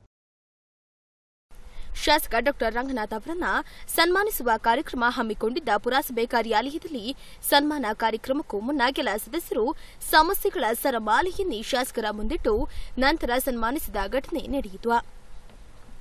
ಶಾಸಕ ಡಾ ರಂಗನಾಥ್ ಅವರನ್ನ ಸನ್ಮಾನಿಸುವ ಕಾರ್ಯಕ್ರಮ ಹಮ್ಮಿಕೊಂಡಿದ್ದ ಪುರಸಭೆ ಕಾರ್ಯಾಲಯದಲ್ಲಿ ಸನ್ಮಾನ ಕಾರ್ಯಕ್ರಮಕ್ಕೂ ಮುನ್ನ ಕೆಲ ಸದಸ್ಯರು ಸಮಸ್ಯೆಗಳ ಸರಮಾಲೆಯನ್ನೇ ಶಾಸಕರ ಮುಂದಿಟ್ಟು ನಂತರ ಸನ್ಮಾನಿಸಿದ ಘಟನೆ ನಡೆಯಿತು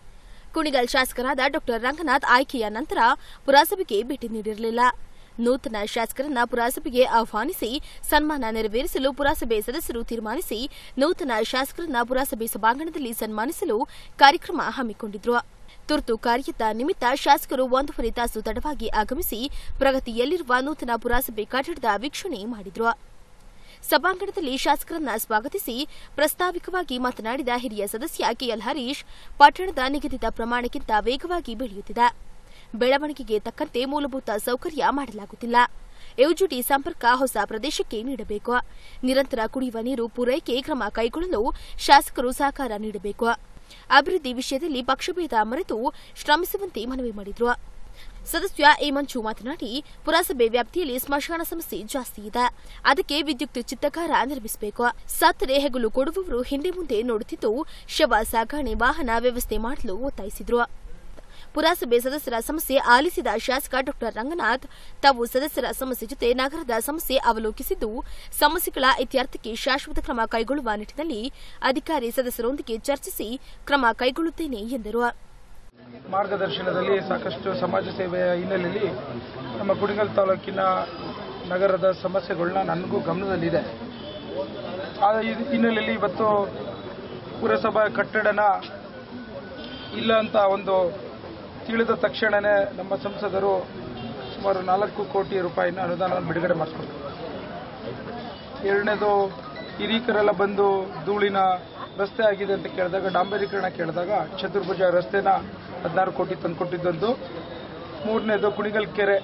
ಕುಣಿಗಲ್ ಶಾಸಕರಾದ ಡಾ ರಂಗನಾಥ್ ಆಯ್ಕೆಯ ನಂತರ ಪುರಸಭೆಗೆ ಭೇಟಿ ನೀಡಿರಲಿಲ್ಲ ನೂತನ ಶಾಸಕರನ್ನ ಪುರಸಭೆಗೆ ಆಹ್ವಾನಿಸಿ ಸನ್ಮಾನ ನೆರವೇರಿಸಲು ಪುರಸಭೆ ಸದಸ್ಯರು ತೀರ್ಮಾನಿಸಿ ನೂತನ ಶಾಸಕರನ್ನ ಪುರಸಭೆ ಸಭಾಂಗಣದಲ್ಲಿ ಸನ್ಮಾನಿಸಲು ಕಾರ್ಯಕ್ರಮ ಹಮ್ಮಿಕೊಂಡಿದ್ರು ತುರ್ತು ಕಾರ್ಯದ ನಿಮಿತ್ತ ಶಾಸಕರು ಒಂದೂವರೆ ತಾಸು ತಡವಾಗಿ ಆಗಮಿಸಿ ಪ್ರಗತಿಯಲ್ಲಿರುವ ನೂತನ ಪುರಸಭೆ ಕಟ್ಟಡದ ವೀಕ್ಷಣೆ ಮಾಡಿದ್ರು ಸಭಾಂಗಣದಲ್ಲಿ ಶಾಸಕರನ್ನ ಸ್ವಾಗತಿಸಿ ಪ್ರಸ್ತಾವಿಕವಾಗಿ ಮಾತನಾಡಿದ ಹಿರಿಯ ಸದಸ್ಯ ಕೆಎಲ್ ಹರೀಶ್ ಪಟ್ಟಣದ ನಿಗದಿತ ಪ್ರಮಾಣಕ್ಕಿಂತ ವೇಗವಾಗಿ ಬೆಳೆಯುತ್ತಿದೆ ಬೆಳವಣಿಗೆಗೆ ತಕ್ಕಂತೆ ಮೂಲಭೂತ ಸೌಕರ್ಯ ಮಾಡಲಾಗುತ್ತಿಲ್ಲ ಯುಜಿಡಿ ಸಂಪರ್ಕ ಹೊಸ ಪ್ರದೇಶಕ್ಕೆ ನೀಡಬೇಕು ನಿರಂತರ ಕುಡಿಯುವ ನೀರು ಪೂರೈಕೆ ಕ್ರಮ ಕೈಗೊಳ್ಳಲು ಶಾಸಕರು ಸಹಕಾರ ನೀಡಬೇಕು ಅಭಿವೃದ್ಧಿ ವಿಷಯದಲ್ಲಿ ಪಕ್ಷಭೇದ ಮರೆತು ಶ್ರಮಿಸುವಂತೆ ಮನವಿ ಮಾಡಿದ್ರು ಸದಸ್ಯ ಎ ಮಂಜು ಮಾತನಾಡಿ ಪುರಸಭೆ ವ್ಯಾಪ್ತಿಯಲ್ಲಿ ಸ್ಮಶಾನ ಸಮಸ್ಯೆ ಜಾಸ್ತಿ ಇದೆ ಅದಕ್ಕೆ ವಿದ್ಯುತ್ ಚಿತ್ತಕಾರ ನಿರ್ಮಿಸಬೇಕು ಸತ್ತರೆ ಹೆಗಲು ಕೊಡುವವರು ಹಿಂದೆ ಮುಂದೆ ನೋಡುತ್ತಿದ್ದು ಶವ ಸಾಗಣೆ ವಾಹನ ವ್ಯವಸ್ಥೆ ಮಾಡಲು ಒತ್ತಾಯಿಸಿದ್ರು ಪುರಸಭೆ ಸದಸ್ಯರ ಸಮಸ್ಯೆ ಆಲಿಸಿದ ಶಾಸಕ ಡಾ ರಂಗನಾಥ್ ತಾವು ಸದಸ್ಯರ ಸಮಸ್ಯೆ ಜೊತೆ ನಗರದ ಸಮಸ್ಯೆ ಅವಲೋಕಿಸಿದ್ದು ಸಮಸ್ಯೆಗಳ ಇತ್ಯರ್ಥಕ್ಕೆ ಶಾಶ್ವತ ಕ್ರಮ ಕೈಗೊಳ್ಳುವ ನಿಟ್ಟಿನಲ್ಲಿ ಅಧಿಕಾರಿ ಸದಸ್ಯರೊಂದಿಗೆ ಚರ್ಚಿಸಿ ಕ್ರಮ ಕೈಗೊಳ್ಳುತ್ತೇನೆ ಎಂದರು ಮಾರ್ಗದರ್ಶನದಲ್ಲಿ ಸಾಕಷ್ಟು ಸಮಾಜ ಸೇವೆಯ ಹಿನ್ನೆಲೆಯಲ್ಲಿ ನಮ್ಮ ಕುಣಿಗಲ್ ತಾಲೂಕಿನ ನಗರದ ಸಮಸ್ಯೆಗಳನ್ನ ನನಗೂ ಗಮನದಲ್ಲಿದೆ ಆ ಇದ್- ಹಿನ್ನೆಲೆಯಲ್ಲಿ ಇವತ್ತು ಪುರಸಭಾ ಕಟ್ಟಡನ ಇಲ್ಲ ಅಂತ ಒಂದು ತಿಳಿದ ತಕ್ಷಣವೇ ನಮ್ಮ ಸಂಸದರು ಸುಮಾರು ನಾಲ್ಕು ಕೋಟಿ ರೂಪಾಯಿನ ಅನುದಾನವನ್ನು ಬಿಡುಗಡೆ ಮಾಡಿಸ್ಕೊಟ್ರು ಎರಡನೇದು ಹಿರೀಕರೆಲ್ಲ ಬಂದು ಧೂಳಿನ ರಸ್ತೆ ಆಗಿದೆ ಅಂತ ಕೇಳಿದಾಗ ಡಾಂಬರೀಕರಣ ಕೇಳಿದಾಗ ಚತುರ್ಭುಜ ರಸ್ತೆನ ಹದಿನಾರು ಕೋಟಿ ತಂದುಕೊಟ್ಟಿದ್ದೊಂದು ಮೂರನೇದು ಕುಣಿಗಲ್ ಕೆರೆ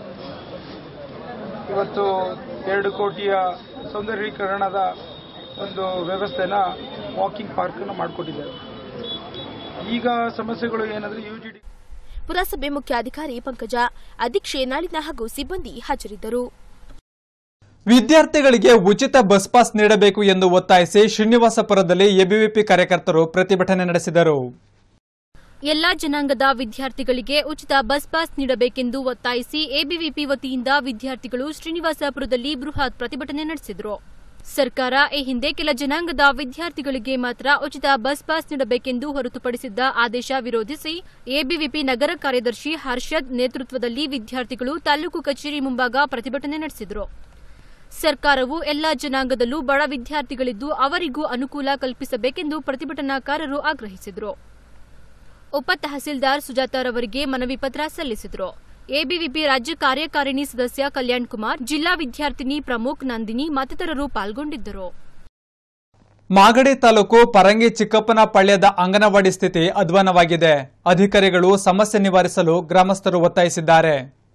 ಇವತ್ತು ಎರಡು ಕೋಟಿಯ ಸೌಂದರ್ಯೀಕರಣದ ಒಂದು ವ್ಯವಸ್ಥೆನ ವಾಕಿಂಗ್ ಪಾರ್ಕನ್ನು ಮಾಡಿಕೊಟ್ಟಿದ್ದಾರೆ ಈಗ ಸಮಸ್ಯೆಗಳು ಏನಂದ್ರೆ ಯು ಜಿ ಡಿ ಪುರಸಭೆ ಮುಖ್ಯಾಧಿಕಾರಿ ಪಂಕಜ ಅಧ್ಯಕ್ಷೆ ನಳಿನ ಹಾಗೂ ಸಿಬ್ಬಂದಿ ಹಾಜರಿದ್ದರು ವಿದ್ಯಾರ್ಥಿಗಳಿಗೆ ಉಚಿತ ಬಸ್ ಪಾಸ್ ನೀಡಬೇಕು ಎಂದು ಒತ್ತಾಯಿಸಿ ಶ್ರೀನಿವಾಸಪುರದಲ್ಲಿ ಎಬಿವಿಪಿ ಕಾರ್ಯಕರ್ತರು ಪ್ರತಿಭಟನೆ ನಡೆಸಿದರು ಎಲ್ಲಾ ಜನಾಂಗದ ವಿದ್ಯಾರ್ಥಿಗಳಿಗೆ ಉಚಿತ ಬಸ್ ಪಾಸ್ ನೀಡಬೇಕೆಂದು ಒತ್ತಾಯಿಸಿ ಎಬಿವಿಪಿ ವತಿಯಿಂದ ವಿದ್ಯಾರ್ಥಿಗಳು ಶ್ರೀನಿವಾಸಪುರದಲ್ಲಿ ಬೃಹತ್ ಪ್ರತಿಭಟನೆ ನಡೆಸಿದರು ಸರ್ಕಾರ ಈ ಹಿಂದೆ ಕೆಲ ಜನಾಂಗದ ವಿದ್ಯಾರ್ಥಿಗಳಿಗೆ ಮಾತ್ರ ಉಚಿತ ಬಸ್ ಪಾಸ್ ನೀಡಬೇಕೆಂದು ಹೊರತುಪಡಿಸಿದ್ದ ಆದೇಶ ವಿರೋಧಿಸಿ ಎಬಿವಿಪಿ ನಗರ ಕಾರ್ಯದರ್ಶಿ ಹರ್ಷದ್ ನೇತೃತ್ವದಲ್ಲಿ ವಿದ್ಯಾರ್ಥಿಗಳು ತಾಲೂಕು ಕಚೇರಿ ಮುಂಭಾಗ ಪ್ರತಿಭಟನೆ ನಡೆಸಿದರು ಸರ್ಕಾರವು ಎಲ್ಲಾ ಜನಾಂಗದಲ್ಲೂ ಬಡ ವಿದ್ಯಾರ್ಥಿಗಳಿದ್ದು ಅವರಿಗೂ ಅನುಕೂಲ ಕಲ್ಪಿಸಬೇಕೆಂದು ಪ್ರತಿಭಟನಾಕಾರರು ಆಗ್ರಹಿಸಿದರು ಉಪ ತಹಸೀಲ್ದಾರ್ ಸುಜಾತಾರವರಿಗೆ ಮನವಿ ಪತ್ರ ಸಲ್ಲಿಸಿದರು ಎಬಿವಿಪಿ ರಾಜ್ಯ ಕಾರ್ಯಕಾರಿಣಿ ಸದಸ್ಯ ಕಲ್ಯಾಣ್ ಕುಮಾರ್ ಜಿಲ್ಲಾ ವಿದ್ಯಾರ್ಥಿನಿ ಪ್ರಮುಖ್ ನಂದಿನಿ ಮತ್ತಿತರರು ಪಾಲ್ಗೊಂಡಿದ್ದರು ಮಾಗಡಿ ತಾಲೂಕು ಪರಂಗಿ ಚಿಕ್ಕಪ್ಪನ ಪಳ್ಯದ ಅಂಗನವಾಡಿ ಸ್ಥಿತಿ ಅಧ್ವಾನವಾಗಿದೆ ಅಧಿಕಾರಿಗಳು ಸಮಸ್ಯೆ ನಿವಾರಿಸಲು ಗ್ರಾಮಸ್ಥರು ಒತ್ತಾಯಿಸಿದ್ದಾರೆ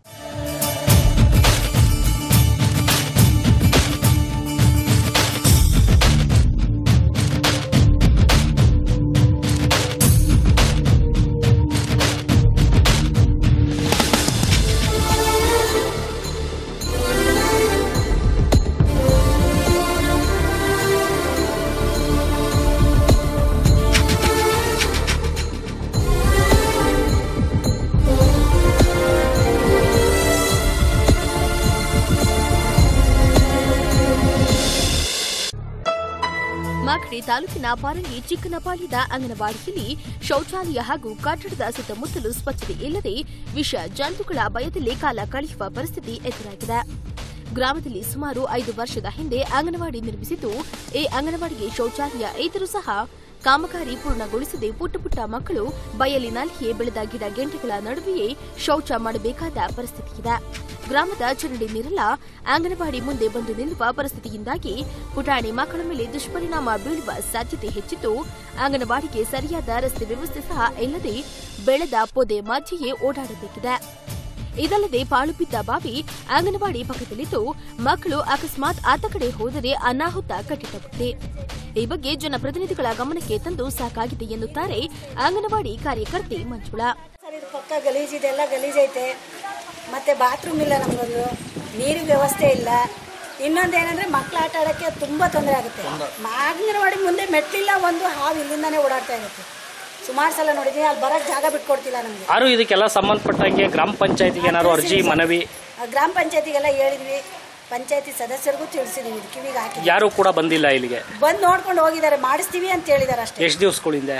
ಮಾಗಡಿ ತಾಲೂಕಿನ ಪಾರಂಗಿ ಚಿಕ್ಕನಪಾಳ್ಯದ ಅಂಗನವಾಡಿಯಲ್ಲಿ ಶೌಚಾಲಯ ಹಾಗೂ ಕಟ್ಟಡದ ಸುತ್ತಮುತ್ತಲು ಸ್ವಚ್ಛತೆ ಇಲ್ಲದೆ ವಿಷ ಜಂತುಗಳ ಭಯದಲ್ಲಿ ಕಾಲ ಕಳೆಯುವ ಪರಿಸ್ಥಿತಿ ಎದುರಾಗಿದೆ ಗ್ರಾಮದಲ್ಲಿ ಸುಮಾರು ಐದು ವರ್ಷದ ಹಿಂದೆ ಅಂಗನವಾಡಿ ನಿರ್ಮಿಸಿದ್ದು ಈ ಅಂಗನವಾಡಿಗೆ ಶೌಚಾಲಯ ಇದ್ದರೂ ಸಹ ಕಾಮಗಾರಿ ಪೂರ್ಣಗೊಳಿಸದೆ ಪುಟ್ಟ ಪುಟ್ಟ ಮಕ್ಕಳು ಬಯಲಿನಲ್ಲಿಯೇ ಬೆಳೆದ ಗಿಡ ಗೆಂಟೆಗಳ ನಡುವೆಯೇ ಶೌಚ ಮಾಡಬೇಕಾದ ಪರಿಸ್ಥಿತಿ ಇದೆ ಗ್ರಾಮದ ಚರಂಡಿ ನೀರೆಲ್ಲ ಅಂಗನವಾಡಿ ಮುಂದೆ ಬಂದು ನಿಲ್ಲುವ ಪರಿಸ್ಥಿತಿಯಿಂದಾಗಿ ಪುಟಾಣಿ ಮಕ್ಕಳ ಮೇಲೆ ದುಷ್ಪರಿಣಾಮ ಬೀಳುವ ಸಾಧ್ಯತೆ ಹೆಚ್ಚಿದ್ದು ಅಂಗನವಾಡಿಗೆ ಸರಿಯಾದ ರಸ್ತೆ ವ್ಯವಸ್ಥೆ ಸಹ ಇಲ್ಲದೆ ಬೆಳೆದ ಪೊದೆ ಮಧ್ಯೆಯೇ ಓಡಾಡಬೇಕಿದೆ ಇದಲ್ಲದೆ ಪಾಳು ಬಿದ್ದ ಬಾವಿ ಅಂಗನವಾಡಿ ಪಕ್ಕದಲ್ಲಿದ್ದು ಮಕ್ಕಳು ಅಕಸ್ಮಾತ್ ಆತ ಕಡೆ ಹೋದರೆ ಅನಾಹುತ ಕಟ್ಟಿಟ್ಟಬುತ್ತೆ ಈ ಬಗ್ಗೆ ಜನಪ್ರತಿನಿಧಿಗಳ ಗಮನಕ್ಕೆ ತಂದು ಸಾಕಾಗಿದೆ ಎನ್ನುತ್ತಾರೆ ಅಂಗನವಾಡಿ ಕಾರ್ಯಕರ್ತೆ ಮಂಜುಳಾ ಸರ್ ಇದು ಪಕ್ಕ ಗಲೀಜಿದೆ ಎಲ್ಲ ಗಲೀಜೈತೆ ಮತ್ತು ಬಾತ್ರೂಮ್ ಇಲ್ಲ ನಮಗೊಂದು ನೀರಿನ ವ್ಯವಸ್ಥೆ ಇಲ್ಲ ಇನ್ನೊಂದೇನೆಂದರೆ ಮಕ್ಳು ಆಟ ಆಡೋಕ್ಕೆ ತುಂಬ ತೊಂದರೆ ಆಗುತ್ತೆ ಅಂಗನವಾಡಿ ಮುಂದೆ ಮೆಟ್ಲಿಲ್ಲ ಒಂದು ಹಾವು ಇಲ್ಲಿಂದಾನೇ ಓಡಾಡ್ತಾ ಇರುತ್ತೆ ಸುಮಾರು ಸಲ ನೋಡಿದ್ದೀನಿ ಅಲ್ಲಿ ಬರೋಕ್ಕೆ ಜಾಗ ಬಿಟ್ಕೊಡ್ತಿಲ್ಲ ನಮಗೆ ಯಾರು ಇದಕ್ಕೆಲ್ಲ ಸಂಬಂಧಪಟ್ಟಂಗೆ ಗ್ರಾಮ ಪಂಚಾಯತಿಗೆ ಏನಾದ್ರು ಅರ್ಜಿ ಮನವಿ ಗ್ರಾಮ ಪಂಚಾಯತಿಗೆಲ್ಲ ಹೇಳಿದ್ವಿ ಪಂಚಾಯತಿ ಸದಸ್ಯರಿಗೂ ತಿಳಿಸಿದೀವಿ ಇದು ಕಿವಿಗೆ ಹಾಕಿ ಯಾರು ಕೂಡ ಬಂದಿಲ್ಲ ಇಲ್ಲಿಗೆ ಬಂದು ನೋಡ್ಕೊಂಡು ಹೋಗಿದ್ದಾರೆ ಮಾಡಿಸ್ತೀವಿ ಅಂತ ಹೇಳಿದ್ದಾರೆ ಅಷ್ಟೇ ಎಷ್ಟು ದಿವಸಗಳಿಂದ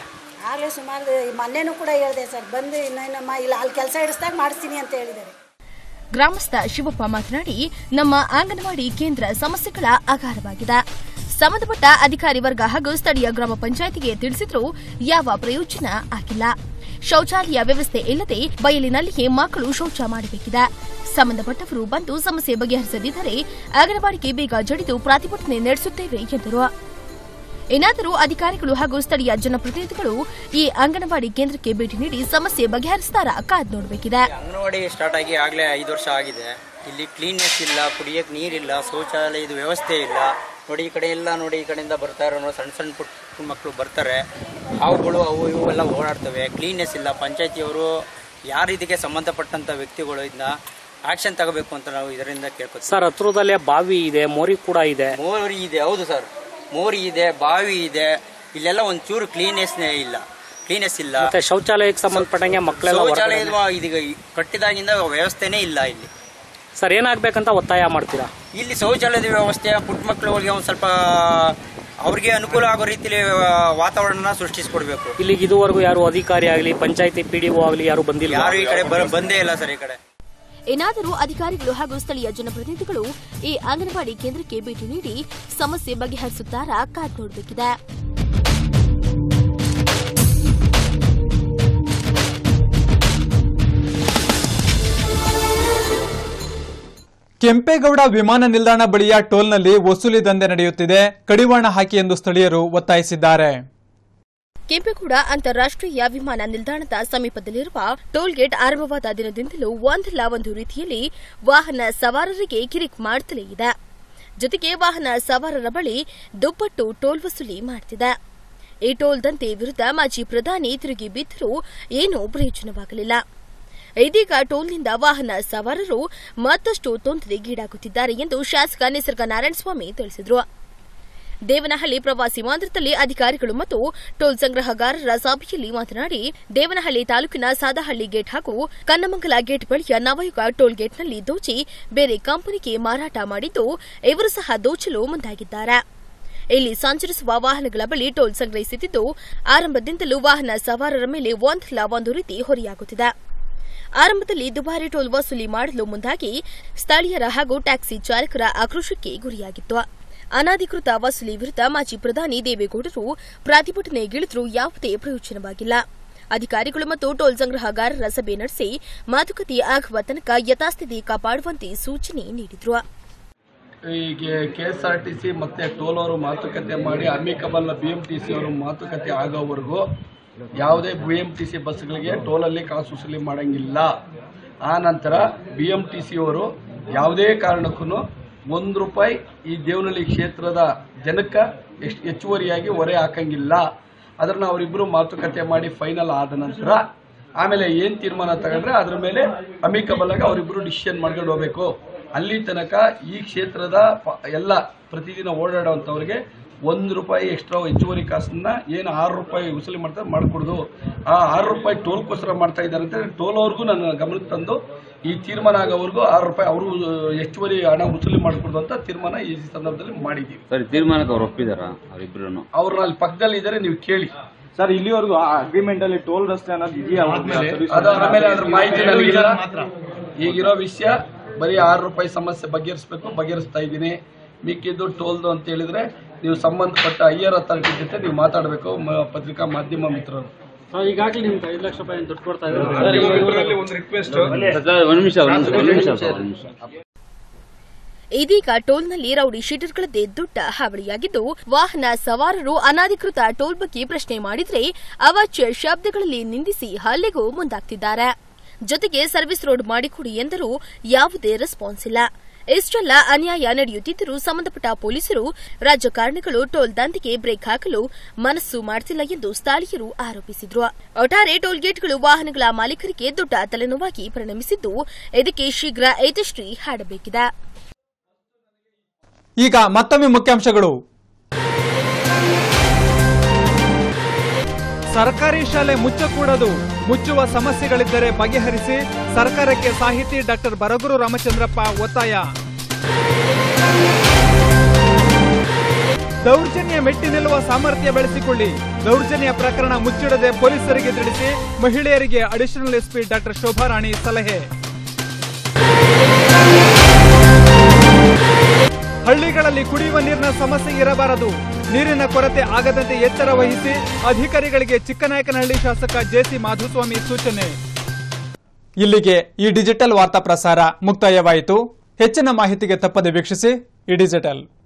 ಆಗಲೇ ಸುಮಾರು ಮೊನ್ನೆನೂ ಕೂಡ ಹೇಳಿದೆ ಸರ್ ಬಂದು ಇನ್ನೇನಮ್ಮ ಇಲ್ಲ ಅಲ್ಲಿ ಕೆಲಸ ಹಿಡಿಸ್ದಾಗ ಮಾಡಿಸ್ತೀನಿ ಅಂತ ಹೇಳಿದ್ದಾರೆ ಗ್ರಾಮಸ್ಥ ಶಿವಪ್ಪ ಮಾತನಾಡಿ ನಮ್ಮ ಅಂಗನವಾಡಿ ಕೇಂದ್ರ ಸಮಸ್ಯೆಗಳ ಆಗಾರವಾಗಿದೆ ಸಂಬಂಧಪಟ್ಟ ಅಧಿಕಾರಿ ವರ್ಗ ಹಾಗೂ ಸ್ಥಳೀಯ ಗ್ರಾಮ ಪಂಚಾಯತಿಗೆ ತಿಳಿಸಿದ್ರೂ ಯಾವ ಪ್ರಯೋಜನ ಆಗಿಲ್ಲ ಶೌಚಾಲಯ ವ್ಯವಸ್ಥೆ ಇಲ್ಲದೆ ಬಯಲಿನಲ್ಲಿಯೇ ಮಕ್ಕಳು ಶೌಚ ಮಾಡಬೇಕಿದೆ ಸಂಬಂಧಪಟ್ಟವರು ಬಂದು ಸಮಸ್ಯೆ ಬಗೆಹರಿಸದಿದ್ದರೆ ಅಂಗನವಾಡಿಗೆ ಬೇಗ ಜಡಿದು ಪ್ರತಿಭಟನೆ ನಡೆಸುತ್ತೇವೆ ಎಂದರು ಏನಾದರೂ ಅಧಿಕಾರಿಗಳು ಹಾಗೂ ಸ್ಥಳೀಯ ಜನಪ್ರತಿನಿಧಿಗಳು ಈ ಅಂಗನವಾಡಿ ಕೇಂದ್ರಕ್ಕೆ ಭೇಟಿ ನೀಡಿ ಸಮಸ್ಯೆ ಬಗೆಹರಿಸ್ತಾರಾ ಕಾದ್ ನೋಡಬೇಕಿದೆ ಅಂಗನವಾಡಿ ಸ್ಟಾರ್ಟ್ ಆಗಿ ಆಗಲೇ ಐದು ವರ್ಷ ಆಗಿದೆ ಇಲ್ಲಿ ಕ್ಲೀನ್ನೆಸ್ ಇಲ್ಲ ಕುಡಿಯೋಕೆ ನೀರಿಲ್ಲ ಶೌಚಾಲಯದ ವ್ಯವಸ್ಥೆ ಇಲ್ಲ ನೋಡಿ ಈ ಕಡೆ ಎಲ್ಲ ನೋಡಿ ಈ ಕಡೆಯಿಂದ ಬರ್ತಾ ಇರೋ ನೋಡಿ ಸಣ್ಣ ಸಣ್ಣ ಪುಟ್ಟ ಪುಟ್ಟ ಮಕ್ಕಳು ಬರ್ತಾರೆ ಹಾವುಗಳು ಅವು ಇವು ಎಲ್ಲ ಓಡಾಡ್ತವೆ ಕ್ಲೀನ್ನೆಸ್ ಇಲ್ಲ ಪಂಚಾಯತಿಯವರು ಯಾರು ಇದಕ್ಕೆ ಸಂಬಂಧಪಟ್ಟಂಥ ವ್ಯಕ್ತಿಗಳು ಇದನ್ನ ಆಕ್ಷನ್ ತಗೋಬೇಕು ಅಂತ ನಾವು ಇದರಿಂದ ಕೇಳ್ಕೊತೀವಿ ಸರ್ ಹತ್ರದಲ್ಲೇ ಬಾವಿ ಇದೆ ಮೋರಿ ಕೂಡ ಇದೆ ಮೋರಿ ಇದೆ ಹೌದು ಸರ್ ಮೋರಿ ಇದೆ ಬಾವಿ ಇದೆ ಇಲ್ಲೆಲ್ಲ ಒಂಚೂರು ಕ್ಲೀನೆಸ್ನೇ ಇಲ್ಲ ಕ್ಲೀನೆಸ್ ಇಲ್ಲ ಮತ್ತೆ ಶೌಚಾಲಯಕ್ಕೆ ಸಂಬಂಧಪಟ್ಟಂಗೆ ಮಕ್ಕಳೆಲ್ಲ ಹೊರಗಡೆ- ಶೌಚಾಲಯದ ಇದೀಗ ಕಟ್ಟಿದಾಗಿಂದ ವ್ಯವಸ್ಥೆನೇ ಇಲ್ಲ ಇಲ್ಲಿ ಸರ್ ಏನಾಗ್ಬೇಕಂತ ಒತ್ತಾಯ ಮಾಡ್ತೀರಾ ಇಲ್ಲಿ ಶೌಚಾಲಯದ ವ್ಯವಸ್ಥೆ ಪುಟ್ಟ ಮಕ್ಕಳಿಗೆ ಒಂದು ಸ್ವಲ್ಪ ಅವ್ರಿಗೆ ಅನುಕೂಲ ಆಗೋ ರೀತಿಯಲ್ಲಿ ವಾತಾವರಣ ಸೃಷ್ಟಿಸ್ಕೊಡ್ಬೇಕು ಇಲ್ಲಿಗೆ ಇದುವರೆಗೂ ಯಾರು ಅಧಿಕಾರಿ ಆಗಲಿ ಪಂಚಾಯತಿ ಪಿ ಡಿ ಆಗಲಿ ಯಾರು ಬಂದಿಲ್ಲ ಯಾರು ಈ ಕಡೆ ಬರ- ಬಂದೇ ಇಲ್ಲ ಸರ್ ಈ ಕಡೆ ಏನಾದರೂ ಅಧಿಕಾರಿಗಳು ಹಾಗೂ ಸ್ಥಳೀಯ ಜನಪ್ರತಿನಿಧಿಗಳು ಈ ಅಂಗನವಾಡಿ ಕೇಂದ್ರಕ್ಕೆ ಭೇಟಿ ನೀಡಿ ಸಮಸ್ಯೆ ಬಗೆಹರಿಸುತ್ತಾರಾ ಕಾದ್ ನೋಡಬೇಕಿದೆ ಕೆಂಪೇಗೌಡ ವಿಮಾನ ನಿಲ್ದಾಣ ಬಳಿಯ ಟೋಲ್ನಲ್ಲಿ ವಸೂಲಿ ದಂಧೆ ನಡೆಯುತ್ತಿದೆ ಕಡಿವಾಣ ಹಾಕಿ ಎಂದು ಸ್ಥಳೀಯರು ಒತ್ತಾಯಿಸಿದ್ದಾರೆ ಕೆಂಪೇಗೌಡ ಅಂತಾರಾಷ್ಟ್ರೀಯ ವಿಮಾನ ನಿಲ್ದಾಣದ ಸಮೀಪದಲ್ಲಿರುವ ಟೋಲ್ಗೇಟ್ ಆರಂಭವಾದ ದಿನದಿಂದಲೂ ಒಂದಲ್ಲ ಒಂದು ರೀತಿಯಲ್ಲಿ ವಾಹನ ಸವಾರರಿಗೆ ಕಿರಿಕ್ ಮಾಡುತ್ತಲೇ ಇದೆ ಜೊತೆಗೆ ವಾಹನ ಸವಾರರ ಬಳಿ ದುಪ್ಪಟ್ಟು ಟೋಲ್ ವಸೂಲಿ ಮಾಡುತ್ತಿದೆ ಈ ಟೋಲ್ ದಂತೆ ವಿರುದ್ಧ ಮಾಜಿ ಪ್ರಧಾನಿ ತಿರುಗಿ ಬಿದ್ದರೂ ಏನೂ ಪ್ರಯೋಜನವಾಗಲಿಲ್ಲ ಇದೀಗ ಟೋಲ್ನಿಂದ ವಾಹನ ಸವಾರರು ಮತ್ತಷ್ಟು ತೊಂದರೆಗೀಡಾಗುತ್ತಿದ್ದಾರೆ ಎಂದು ಶಾಸಕ ನಿಸರ್ಗ ನಾರಾಯಣಸ್ವಾಮಿ ತಿಳಿಸಿದರು ದೇವನಹಳ್ಳಿ ಪ್ರವಾಸಿ ಮಾಂದ್ರದಲ್ಲಿ ಅಧಿಕಾರಿಗಳು ಮತ್ತು ಟೋಲ್ ಸಂಗ್ರಹಗಾರರ ಸಭೆಯಲ್ಲಿ ಮಾತನಾಡಿ ದೇವನಹಳ್ಳಿ ತಾಲೂಕಿನ ಸಾದಹಳ್ಳಿ ಗೇಟ್ ಹಾಗೂ ಕನ್ನಮಂಗಲ ಗೇಟ್ ಬಳಿಯ ನವಯುಗ ಟೋಲ್ ಗೇಟ್ನಲ್ಲಿ ದೋಚಿ ಬೇರೆ ಕಂಪನಿಗೆ ಮಾರಾಟ ಮಾಡಿದ್ದು ಇವರು ಸಹ ದೋಚಲು ಮುಂದಾಗಿದ್ದಾರೆ ಇಲ್ಲಿ ಸಂಚರಿಸುವ ವಾಹನಗಳ ಬಳಿ ಟೋಲ್ ಸಂಗ್ರಹಿಸುತ್ತಿದ್ದು ಆರಂಭದಿಂದಲೂ ವಾಹನ ಸವಾರರ ಮೇಲೆ ಒಂದಲ್ಲ ಒಂದು ರೀತಿ ಹೊರೆಯಾಗುತ್ತಿದೆ ಆರಂಭದಲ್ಲಿ ದುಬಾರಿ ಟೋಲ್ ವಸೂಲಿ ಮಾಡಲು ಮುಂದಾಗಿ ಸ್ಥಳೀಯರ ಹಾಗೂ ಟ್ಯಾಕ್ಸಿ ಚಾಲಕರ ಆಕ್ರೋಶಕ್ಕೆ ಗುರಿಯಾಗಿತ್ತು ಅನಧಿಕೃತ ವಸೂಲಿ ವಿರುದ್ಧ ಮಾಜಿ ಪ್ರಧಾನಿ ದೇವೇಗೌಡರು ಪ್ರತಿಭಟನೆಗಿಳಿದರೂ ಯಾವುದೇ ಪ್ರಯೋಜನವಾಗಿಲ್ಲ ಅಧಿಕಾರಿಗಳು ಮತ್ತು ಟೋಲ್ ಸಂಗ್ರಹಗಾರರ ಸಭೆ ನಡೆಸಿ ಮಾತುಕತೆ ಆಗುವ ತನಕ ಯಥಾಸ್ಥಿತಿ ಕಾಪಾಡುವಂತೆ ಸೂಚನೆ ನೀಡಿದ್ರು ಈ K S R T C ಮತ್ತು ಟೋಲ್ ಅವರು ಮಾತುಕತೆ ಮಾಡಿ ಅಮಿಕಬಲ್ನ ಬಿ ಎಂ ಟಿ ಸಿ ಅವರು ಮಾತುಕತೆ ಆಗೋವರೆಗೂ ಯಾವುದೇ ಬಿ ಎಂ ಟಿ ಸಿ ಬಸ್ಗಳಿಗೆ ಟೋಲಲ್ಲಿ ಕಾಸು ವಸೂಲಿ ಮಾಡಂಗಿಲ್ಲ ಆ ನಂತರ ಬಿ ಎಂ ಟಿ ಸಿ ಅವರು ಯಾವುದೇ ಕಾರಣಕ್ಕೂ ಒಂದು ರೂಪಾಯಿ ಈ ದೇವನಹಳ್ಳಿ ಕ್ಷೇತ್ರದ ಜನಕ್ಕೆ ಎಷ್ಟು ಹೆಚ್ಚುವರಿಯಾಗಿ ಹೊರೆ ಹಾಕಂಗಿಲ್ಲ ಅದನ್ನು ಅವರಿಬ್ಬರು ಮಾತುಕತೆ ಮಾಡಿ ಫೈನಲ್ ಆದ ನಂತರ ಆಮೇಲೆ ಏನು ತೀರ್ಮಾನ ತಗೊಂಡ್ರೆ ಅದ್ರ ಮೇಲೆ ಅಮಿಕಬಲ್ ಆಗಿ ಅವರಿಬ್ಬರು ಡಿಸಿಷನ್ ಮಾಡ್ಕೊಂಡು ಹೋಗ್ಬೇಕು ಅಲ್ಲಿ ತನಕ ಈ ಕ್ಷೇತ್ರದ ಪ- ಎಲ್ಲ ಪ್ರತಿದಿನ ಓಡಾಡುವಂಥವ್ರಿಗೆ ಒಂದು ರೂಪಾಯಿ ಎಕ್ಸ್ಟ್ರಾ ಹೆಚ್ಚುವರಿ ಕಾಸನ್ನ ಏನು ಆರು ರೂಪಾಯಿ ವಸೂಲಿ ಮಾಡ್ತಾರೆ ಮಾಡಿಕೊಡ್ದು ಆ ಆರು ರೂಪಾಯಿ ಟೋಲ್ಗೋಸ್ಕರ ಮಾಡ್ತಾ ಇದ್ದಾರೆ ಅಂತ ಟೋಲ್ ಅವ್ರಿಗೂ ನನ್ನ ಗಮನಕ್ಕೆ ತಂದು ಈ ತೀರ್ಮಾನ ಆಗೋವರೆಗೂ ಆರು ರೂಪಾಯಿ ಅವರು ಹೆಚ್ಚುವರಿ ಹಣ ವಸೂಲಿ ಮಾಡಿಕೊಡ್ದು ಅಂತ ತೀರ್ಮಾನ ಈ ಸಂದರ್ಭದಲ್ಲಿ ಮಾಡಿದ್ದೀವಿ ಸರಿ ತೀರ್ಮಾನಕ್ಕೆ ಅವ್ರು ಒಪ್ಪಿದಾರ ಅವರಿಬ್ರು ಅವ್ರನ್ನ ಅಲ್ಲಿ ಪಕ್ಕದಲ್ಲಿ ಇದ್ದಾರೆ ನೀವು ಕೇಳಿ ಸರ್ ಇಲ್ಲಿವರೆಗೂ ಅಗ್ರಿಮೆಂಟ್ ಅಲ್ಲಿ ಟೋಲ್ ರಸ್ತೆ ಅನ್ನೋದು ಇದೆಯಾ ಅದು ಆಮೇಲೆ ಅದ್ರ ಮಾಹಿತಿ ನನಗಿಲ್ಲ ಈಗಿರೋ ವಿಷಯ ಬರೀ ಆರು ರೂಪಾಯಿ ಸಮಸ್ಯೆ ಬಗೆಹರಿಸಬೇಕು ಬಗೆಹರಿಸ್ತಾ ಇದ್ದೀನಿ ಮಿಕ್ಕಿದ್ದು ಟೋಲ್ದು ಅಂತ ಹೇಳಿದ್ರೆ ನೀವು ಸಂಬಂಧಪಟ್ಟ ಹೈಯರ್ ಅಥಾರಿಟಿ ಜೊತೆ ನೀವು ಮಾತಾಡಬೇಕು ಮ- ಪತ್ರಿಕಾ ಮಾಧ್ಯಮ ಮಿತ್ರರು ಈಗಾಗಲೇ ನಿಮ್ಗೆ ಐದು ಲಕ್ಷ ರೂಪಾಯಿ ದುಡ್ಡು ಕೊಡ್ತಾ ಒಂದು ರಿಕ್ವೆಸ್ಟ್ ಒಂದ್ ನಿಮಿಷ ಒಂದ್ ನಿಮಿಷ ಒಂದ್ ನಿಮಿಷ ಸರ್, ಒಂದ್ ನಿಮಿಷ ಇದೀಗ ಟೋಲ್ನಲ್ಲಿ ರೌಡಿ ಶೀಟರ್ಗಳದ್ದೇ ದೊಡ್ಡ ಹಾವಳಿಯಾಗಿದ್ದು ವಾಹನ ಸವಾರರು ಅನಧಿಕೃತ ಟೋಲ್ ಬಗ್ಗೆ ಪ್ರಶ್ನೆ ಮಾಡಿದ್ರೆ ಅವಾಚ್ಯ ಶಬ್ದಗಳಲ್ಲಿ ನಿಂದಿಸಿ ಹಲ್ಲೆಗೂ ಮುಂದಾಗ್ತಿದ್ದಾರೆ ಜೊತೆಗೆ ಸರ್ವಿಸ್ ರೋಡ್ ಮಾಡಿಕೊಡಿ ಎಂದರೂ ಯಾವುದೇ ರೆಸ್ಪಾನ್ಸ್ ಇಲ್ಲ ಇಷ್ಟೆಲ್ಲ ಅನ್ಯಾಯ ನಡೆಯುತ್ತಿದ್ದರೂ ಸಂಬಂಧಪಟ್ಟ ಪೊಲೀಸರು ರಾಜಕಾರಣಿಗಳು ಟೋಲ್ ದಂಧೆಗೆ ಬ್ರೇಕ್ ಹಾಕಲು ಮನಸ್ಸು ಮಾಡುತ್ತಿಲ್ಲ ಎಂದು ಸ್ಥಳೀಯರು ಆರೋಪಿಸಿದ್ರು ಒಟ್ಟಾರೆ ಟೋಲ್ ಗೇಟ್ಗಳು ವಾಹನಗಳ ಮಾಲೀಕರಿಗೆ ದೊಡ್ಡ ತಲೆನೋವಾಗಿ ಪರಿಣಮಿಸಿದ್ದು ಇದಕ್ಕೆ ಶೀಘ್ರ ಯಥೇಶ್ರೀ ಹಾಡಬೇಕಿದೆ ಈಗ ಮತ್ತೊಮ್ಮೆ ಮುಖ್ಯಾಂಶಗಳು ಸರ್ಕಾರಿ ಶಾಲೆ ಮುಚ್ಚಕೂಡದು ಮುಚ್ಚುವ ಸಮಸ್ಯೆಗಳಿದ್ದರೆ ಬಗೆಹರಿಸಿ ಸರ್ಕಾರಕ್ಕೆ ಸಾಹಿತಿ ಡಾಕ್ಟರ್ ಬರಗೂರು ರಾಮಚಂದ್ರಪ್ಪ ಒತ್ತಾಯ ದೌರ್ಜನ್ಯ ಮೆಟ್ಟಿ ನಿಲ್ಲುವ ಸಾಮರ್ಥ್ಯ ಬೆಳೆಸಿಕೊಳ್ಳಿ ದೌರ್ಜನ್ಯ ಪ್ರಕರಣ ಮುಚ್ಚಿಡದೆ ಪೊಲೀಸರಿಗೆ ತಿಳಿಸಿ ಮಹಿಳೆಯರಿಗೆ ಅಡಿಷನಲ್ ಎಸ್ಪಿ ಡಾಕ್ಟರ್ ಶೋಭಾರಾಣಿ ಸಲಹೆ ಹಳ್ಳಿಗಳಲ್ಲಿ ಕುಡಿಯುವ ನೀರಿನ ಸಮಸ್ಯೆ ಇರಬಾರದು ನೀರಿನ ಕೊರತೆ ಆಗದಂತೆ ಎಚ್ಚರ ವಹಿಸಿ ಅಧಿಕಾರಿಗಳಿಗೆ ಚಿಕ್ಕನಾಯಕನಹಳ್ಳಿ ಶಾಸಕ ಜೆಸಿ ಮಾಧುಸ್ವಾಮಿ ಸೂಚನೆ ಇಲ್ಲಿಗೆ ಈ ಡಿಜಿಟಲ್ ವಾರ್ತಾ ಪ್ರಸಾರ ಮುಕ್ತಾಯವಾಯಿತು ಹೆಚ್ಚಿನ ಮಾಹಿತಿಗೆ ತಪ್ಪದೆ ವೀಕ್ಷಿಸಿ ಈ ಡಿಜಿಟಲ್